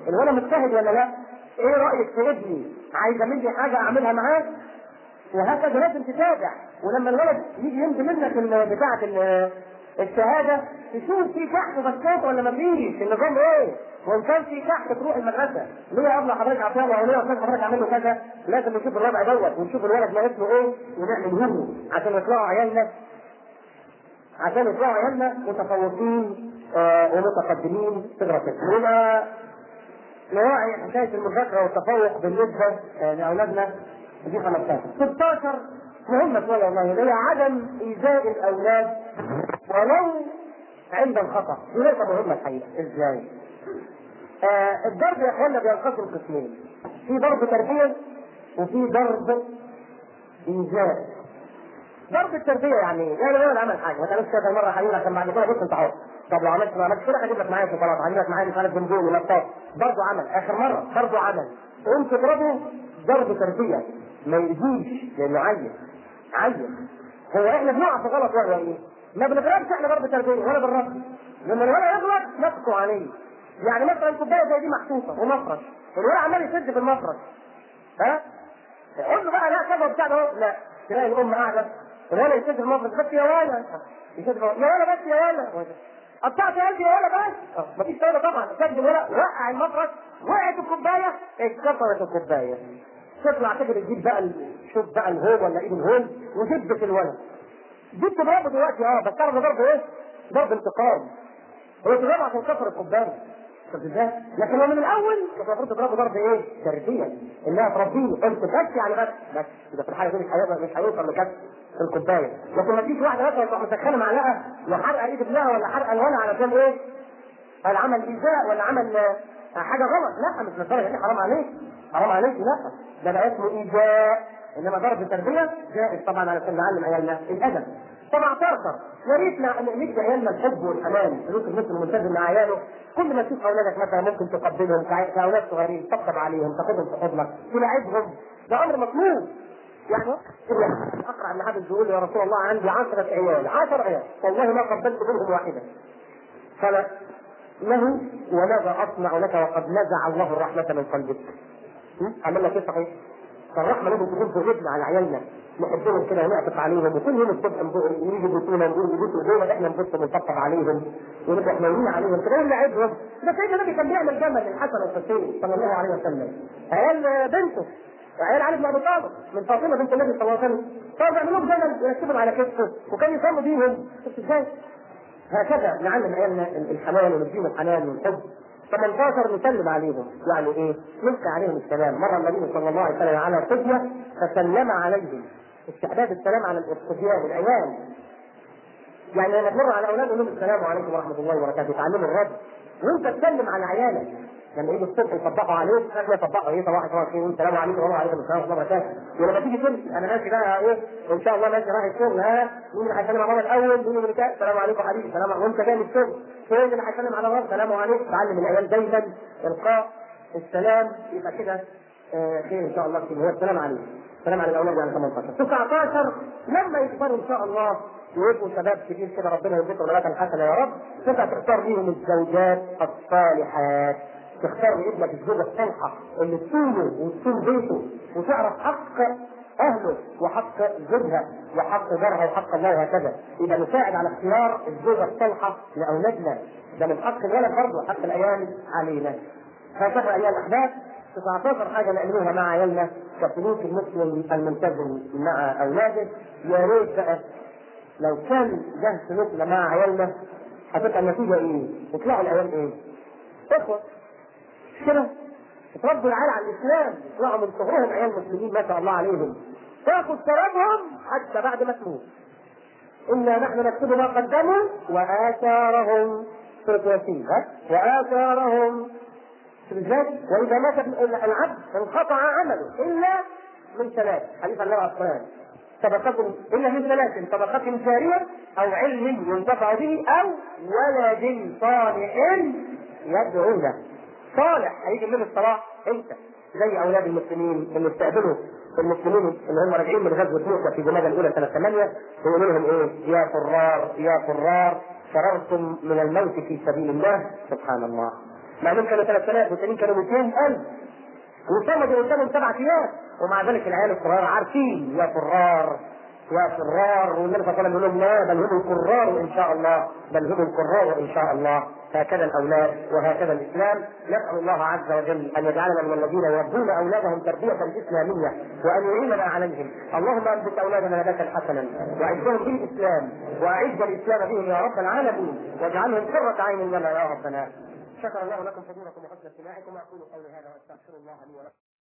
الولد مجتهد ولا لا؟ ايه رايك في ابني؟ عايزه مني حاجه اعملها معاه؟ وهكذا لازم تتابع ولما الولد يجي يمضي منك ال- بتاعه ال- الشهاده تشوف في كحك بسكوت ولا ما فيش النظام ايه؟ وان كان في كحك تروح المدرسه ليه يا ابله حضرتك عطيه الله وليه استاذ حضرتك اعمل له كذا لازم نشوف الربع دوت ونشوف الولد ما اسمه ايه ونعمله له عشان يطلعوا عيالنا عشان يطلعوا عيالنا متفوقين آه ومتقدمين في دراستهم يبقى نراعي حكايه المذاكره والتفوق بالنسبه آه لاولادنا دي 15 16 مهمه شويه والله هي عدم ايذاء الاولاد ولو عند الخطا دي نقطه مهمه الحقيقه ازاي؟ آه الضرب يا اخوانا بينقسم قسمين في ضرب تربيه وفي ضرب ايذاء ضرب التربيه يعني ايه؟ يعني انا عمل حاجه ما تعملش كذا مره حبيبي عشان بعد كده بص انت حر طب لو عملت ما عملتش كده هجيب لك معايا شوكولاته هجيب لك معايا مش عارف بنزول ولا بتاع برضه عمل اخر مره برضه عمل تقوم تضربه ضرب تربيه ما يأذيش لانه عيل عيل هو احنا بنقع في غلط وهو ايه؟ ما بنضربش احنا ضرب تربيه ولا بنربي لما الولد يغلط نقصه عليه يعني مثلا كوبايه زي دي محطوطه ومفرش الولد عمال يشد في المفرش ها؟ قول له بقى لا كذا وبتاع ده أهو. لا تلاقي الام قاعده الولد يشد في المفرش بس يا ولد يشد في يا ولد بس يا ولد قطعت قلبي يا ولد بس آه، مفيش فايده طبعا شد الولد وقع المفرش وقعت الكوبايه اتكسرت الكوبايه تطلع تجري تجيب بقى ال- شوف بقى الهول ولا ايد الهول وشد في الولد دي بتضربه دلوقتي اه بس تعرف ده ضرب ايه؟ ضرب انتقام هو تضربه عشان كسر الكوبايه شفت ازاي؟ لكن هو من الاول كان المفروض تضربه ضرب ايه؟ تربيه انها تربيه قلت بس يعني بس بس يبقى في الحاله دي مش هيقدر مش هيوصل لكسر الكوبايه لكن ما تجيش واحده مثلا تروح مسخنه معلقه وحرقه ايد ابنها ولا حرقه الولد علشان ايه؟ هل عمل ايذاء ولا عمل آه، حاجه غلط؟ لا مش للدرجه دي حرام عليك حرام عليك لا ده بقى اسمه ايذاء انما ضرب التربيه جائز طبعا علشان نعلم عيالنا الادب 17 يا ريت ن- ندي عيالنا الحب والحنان سلوك المسلم الملتزم مع عياله كل ما تشوف اولادك مثلا ممكن تقبلهم كع- كاولاد صغيرين تطبطب عليهم تاخدهم في حضنك تلاعبهم ده امر مطلوب يعني اقرا ان حد يقول يا رسول الله عندي 10 عيال 10 عيال والله ما قبلت منهم واحده قال له وماذا اصنع لك وقد نزع الله الرحمه من قلبك؟ م? عملنا كيف صحيح؟ فالرحمه لازم تكون في غيبنا على عيالنا نحبهم كده ونعطف عليهم وكل يوم الصبح نيجي يبوسونا نقول يبوسوا ايدينا احنا نبص ونطبطب عليهم ونبقى حنينين عليهم كده ونلعبهم ده سيدنا النبي كان بيعمل جمل للحسن والحسين صلى الله عليه وسلم عيال بنته عيال علي بن ابي طالب من فاطمه بنت النبي صلى الله عليه وسلم كانوا بيعملوا لهم جمل يركبهم على كتفه وكان يصلوا بيهم شفت ازاي؟ هكذا نعلم عيالنا الحنان ونديهم الحنان والحب 18 نسلم عليهم يعني ايه؟ نلقي عليهم السلام مره النبي صلى الله عليه وسلم على صبيه فسلم عليهم استحباب السلام على الصبيان العيال يعني لما تمر على اولاد لهم السلام عليكم ورحمه الله وبركاته تعلموا الرد وانت تسلم على عيالك لما يجي الصبح يصبحوا عليك احنا يصبحوا ايه صباح الخير عليكم السلام عليكم ورحمه عليكم السلام ورحمه الله وبركاته ولما تيجي تمشي انا ماشي بقى ايه ان شاء الله ماشي رايح الشغل ها مين اللي هيسلم على بابا الاول مين اللي كده السلام عليكم حبيبي السلام عليكم وانت جاي من الشغل فين اللي هيسلم على بابا السلام عليكم تعلم العيال دايما القاء السلام يبقى كده آه، خير ان شاء الله فيه هو السلام عليكم السلام على الاولاد يعني 18 19 لما يكبروا ان شاء الله ويبقوا شباب كبير كده ربنا يرزقهم نباتا حسنه يا رب تبقى تختار ليهم الزوجات الصالحات تختار لابنك الزوجه الصالحه اللي تصونه وتصون بيته وتعرف حق اهله وحق زوجها وحق جارها وحق الله وهكذا يبقى نساعد على اختيار الزوجه الصالحه لاولادنا ده من حق الولد برضه حق الايام علينا هكذا ايها الاحباب 19 حاجه نعملوها مع عيالنا كسلوك المسلم الملتزم مع اولاده يا ريت بقى لو كان ده سلوكنا مع عيالنا هتبقى النتيجه ايه؟ يطلعوا العيال ايه؟ اخوه مش كده؟ تربوا العيال على الاسلام يطلعوا من صغرهم عيال مسلمين ما شاء الله عليهم تاخذ ثوابهم حتى بعد ما تموت انا نحن نكتب ما قدموا واثارهم سوره ياسين ها؟ واثارهم شوف ازاي؟ واذا مات العبد انقطع عمله الا من ثلاث حديث النبي عليه الصلاه والسلام صدقة إلا من ثلاث صدقة جارية أو علم ينتفع به أو ولد صالح يدعو له صالح هيجي من الصلاح أنت زي أولاد المسلمين اللي استقبلوا المسلمين اللي هم راجعين من غزوة موسى في جمادى الأولى سنة 8 يقولوا لهم إيه؟ يا فرار يا فرار فررتم من الموت في سبيل الله سبحان الله مع انهم كانوا 3000 والتانيين كانوا 200000 وصمدوا قدامهم سبع ايام ومع ذلك العيال الصغار عارفين يا فرار يا فرار والنبي صلى الله عليه وسلم يقول لهم لا بل هم الكرار ان شاء الله بل هم الكرار ان شاء الله هكذا الاولاد وهكذا الاسلام نسال الله عز وجل ان يجعلنا من الذين يربون اولادهم تربيه اسلاميه وان يعيننا عليهم اللهم انبت اولادنا نباتا حسنا واعزهم بالاسلام واعز الاسلام بهم يا رب العالمين واجعلهم قره عين لنا يا ربنا شكر الله لكم فضيلكم وحسن استماعكم واقول قولي هذا واستغفر الله لي ولكم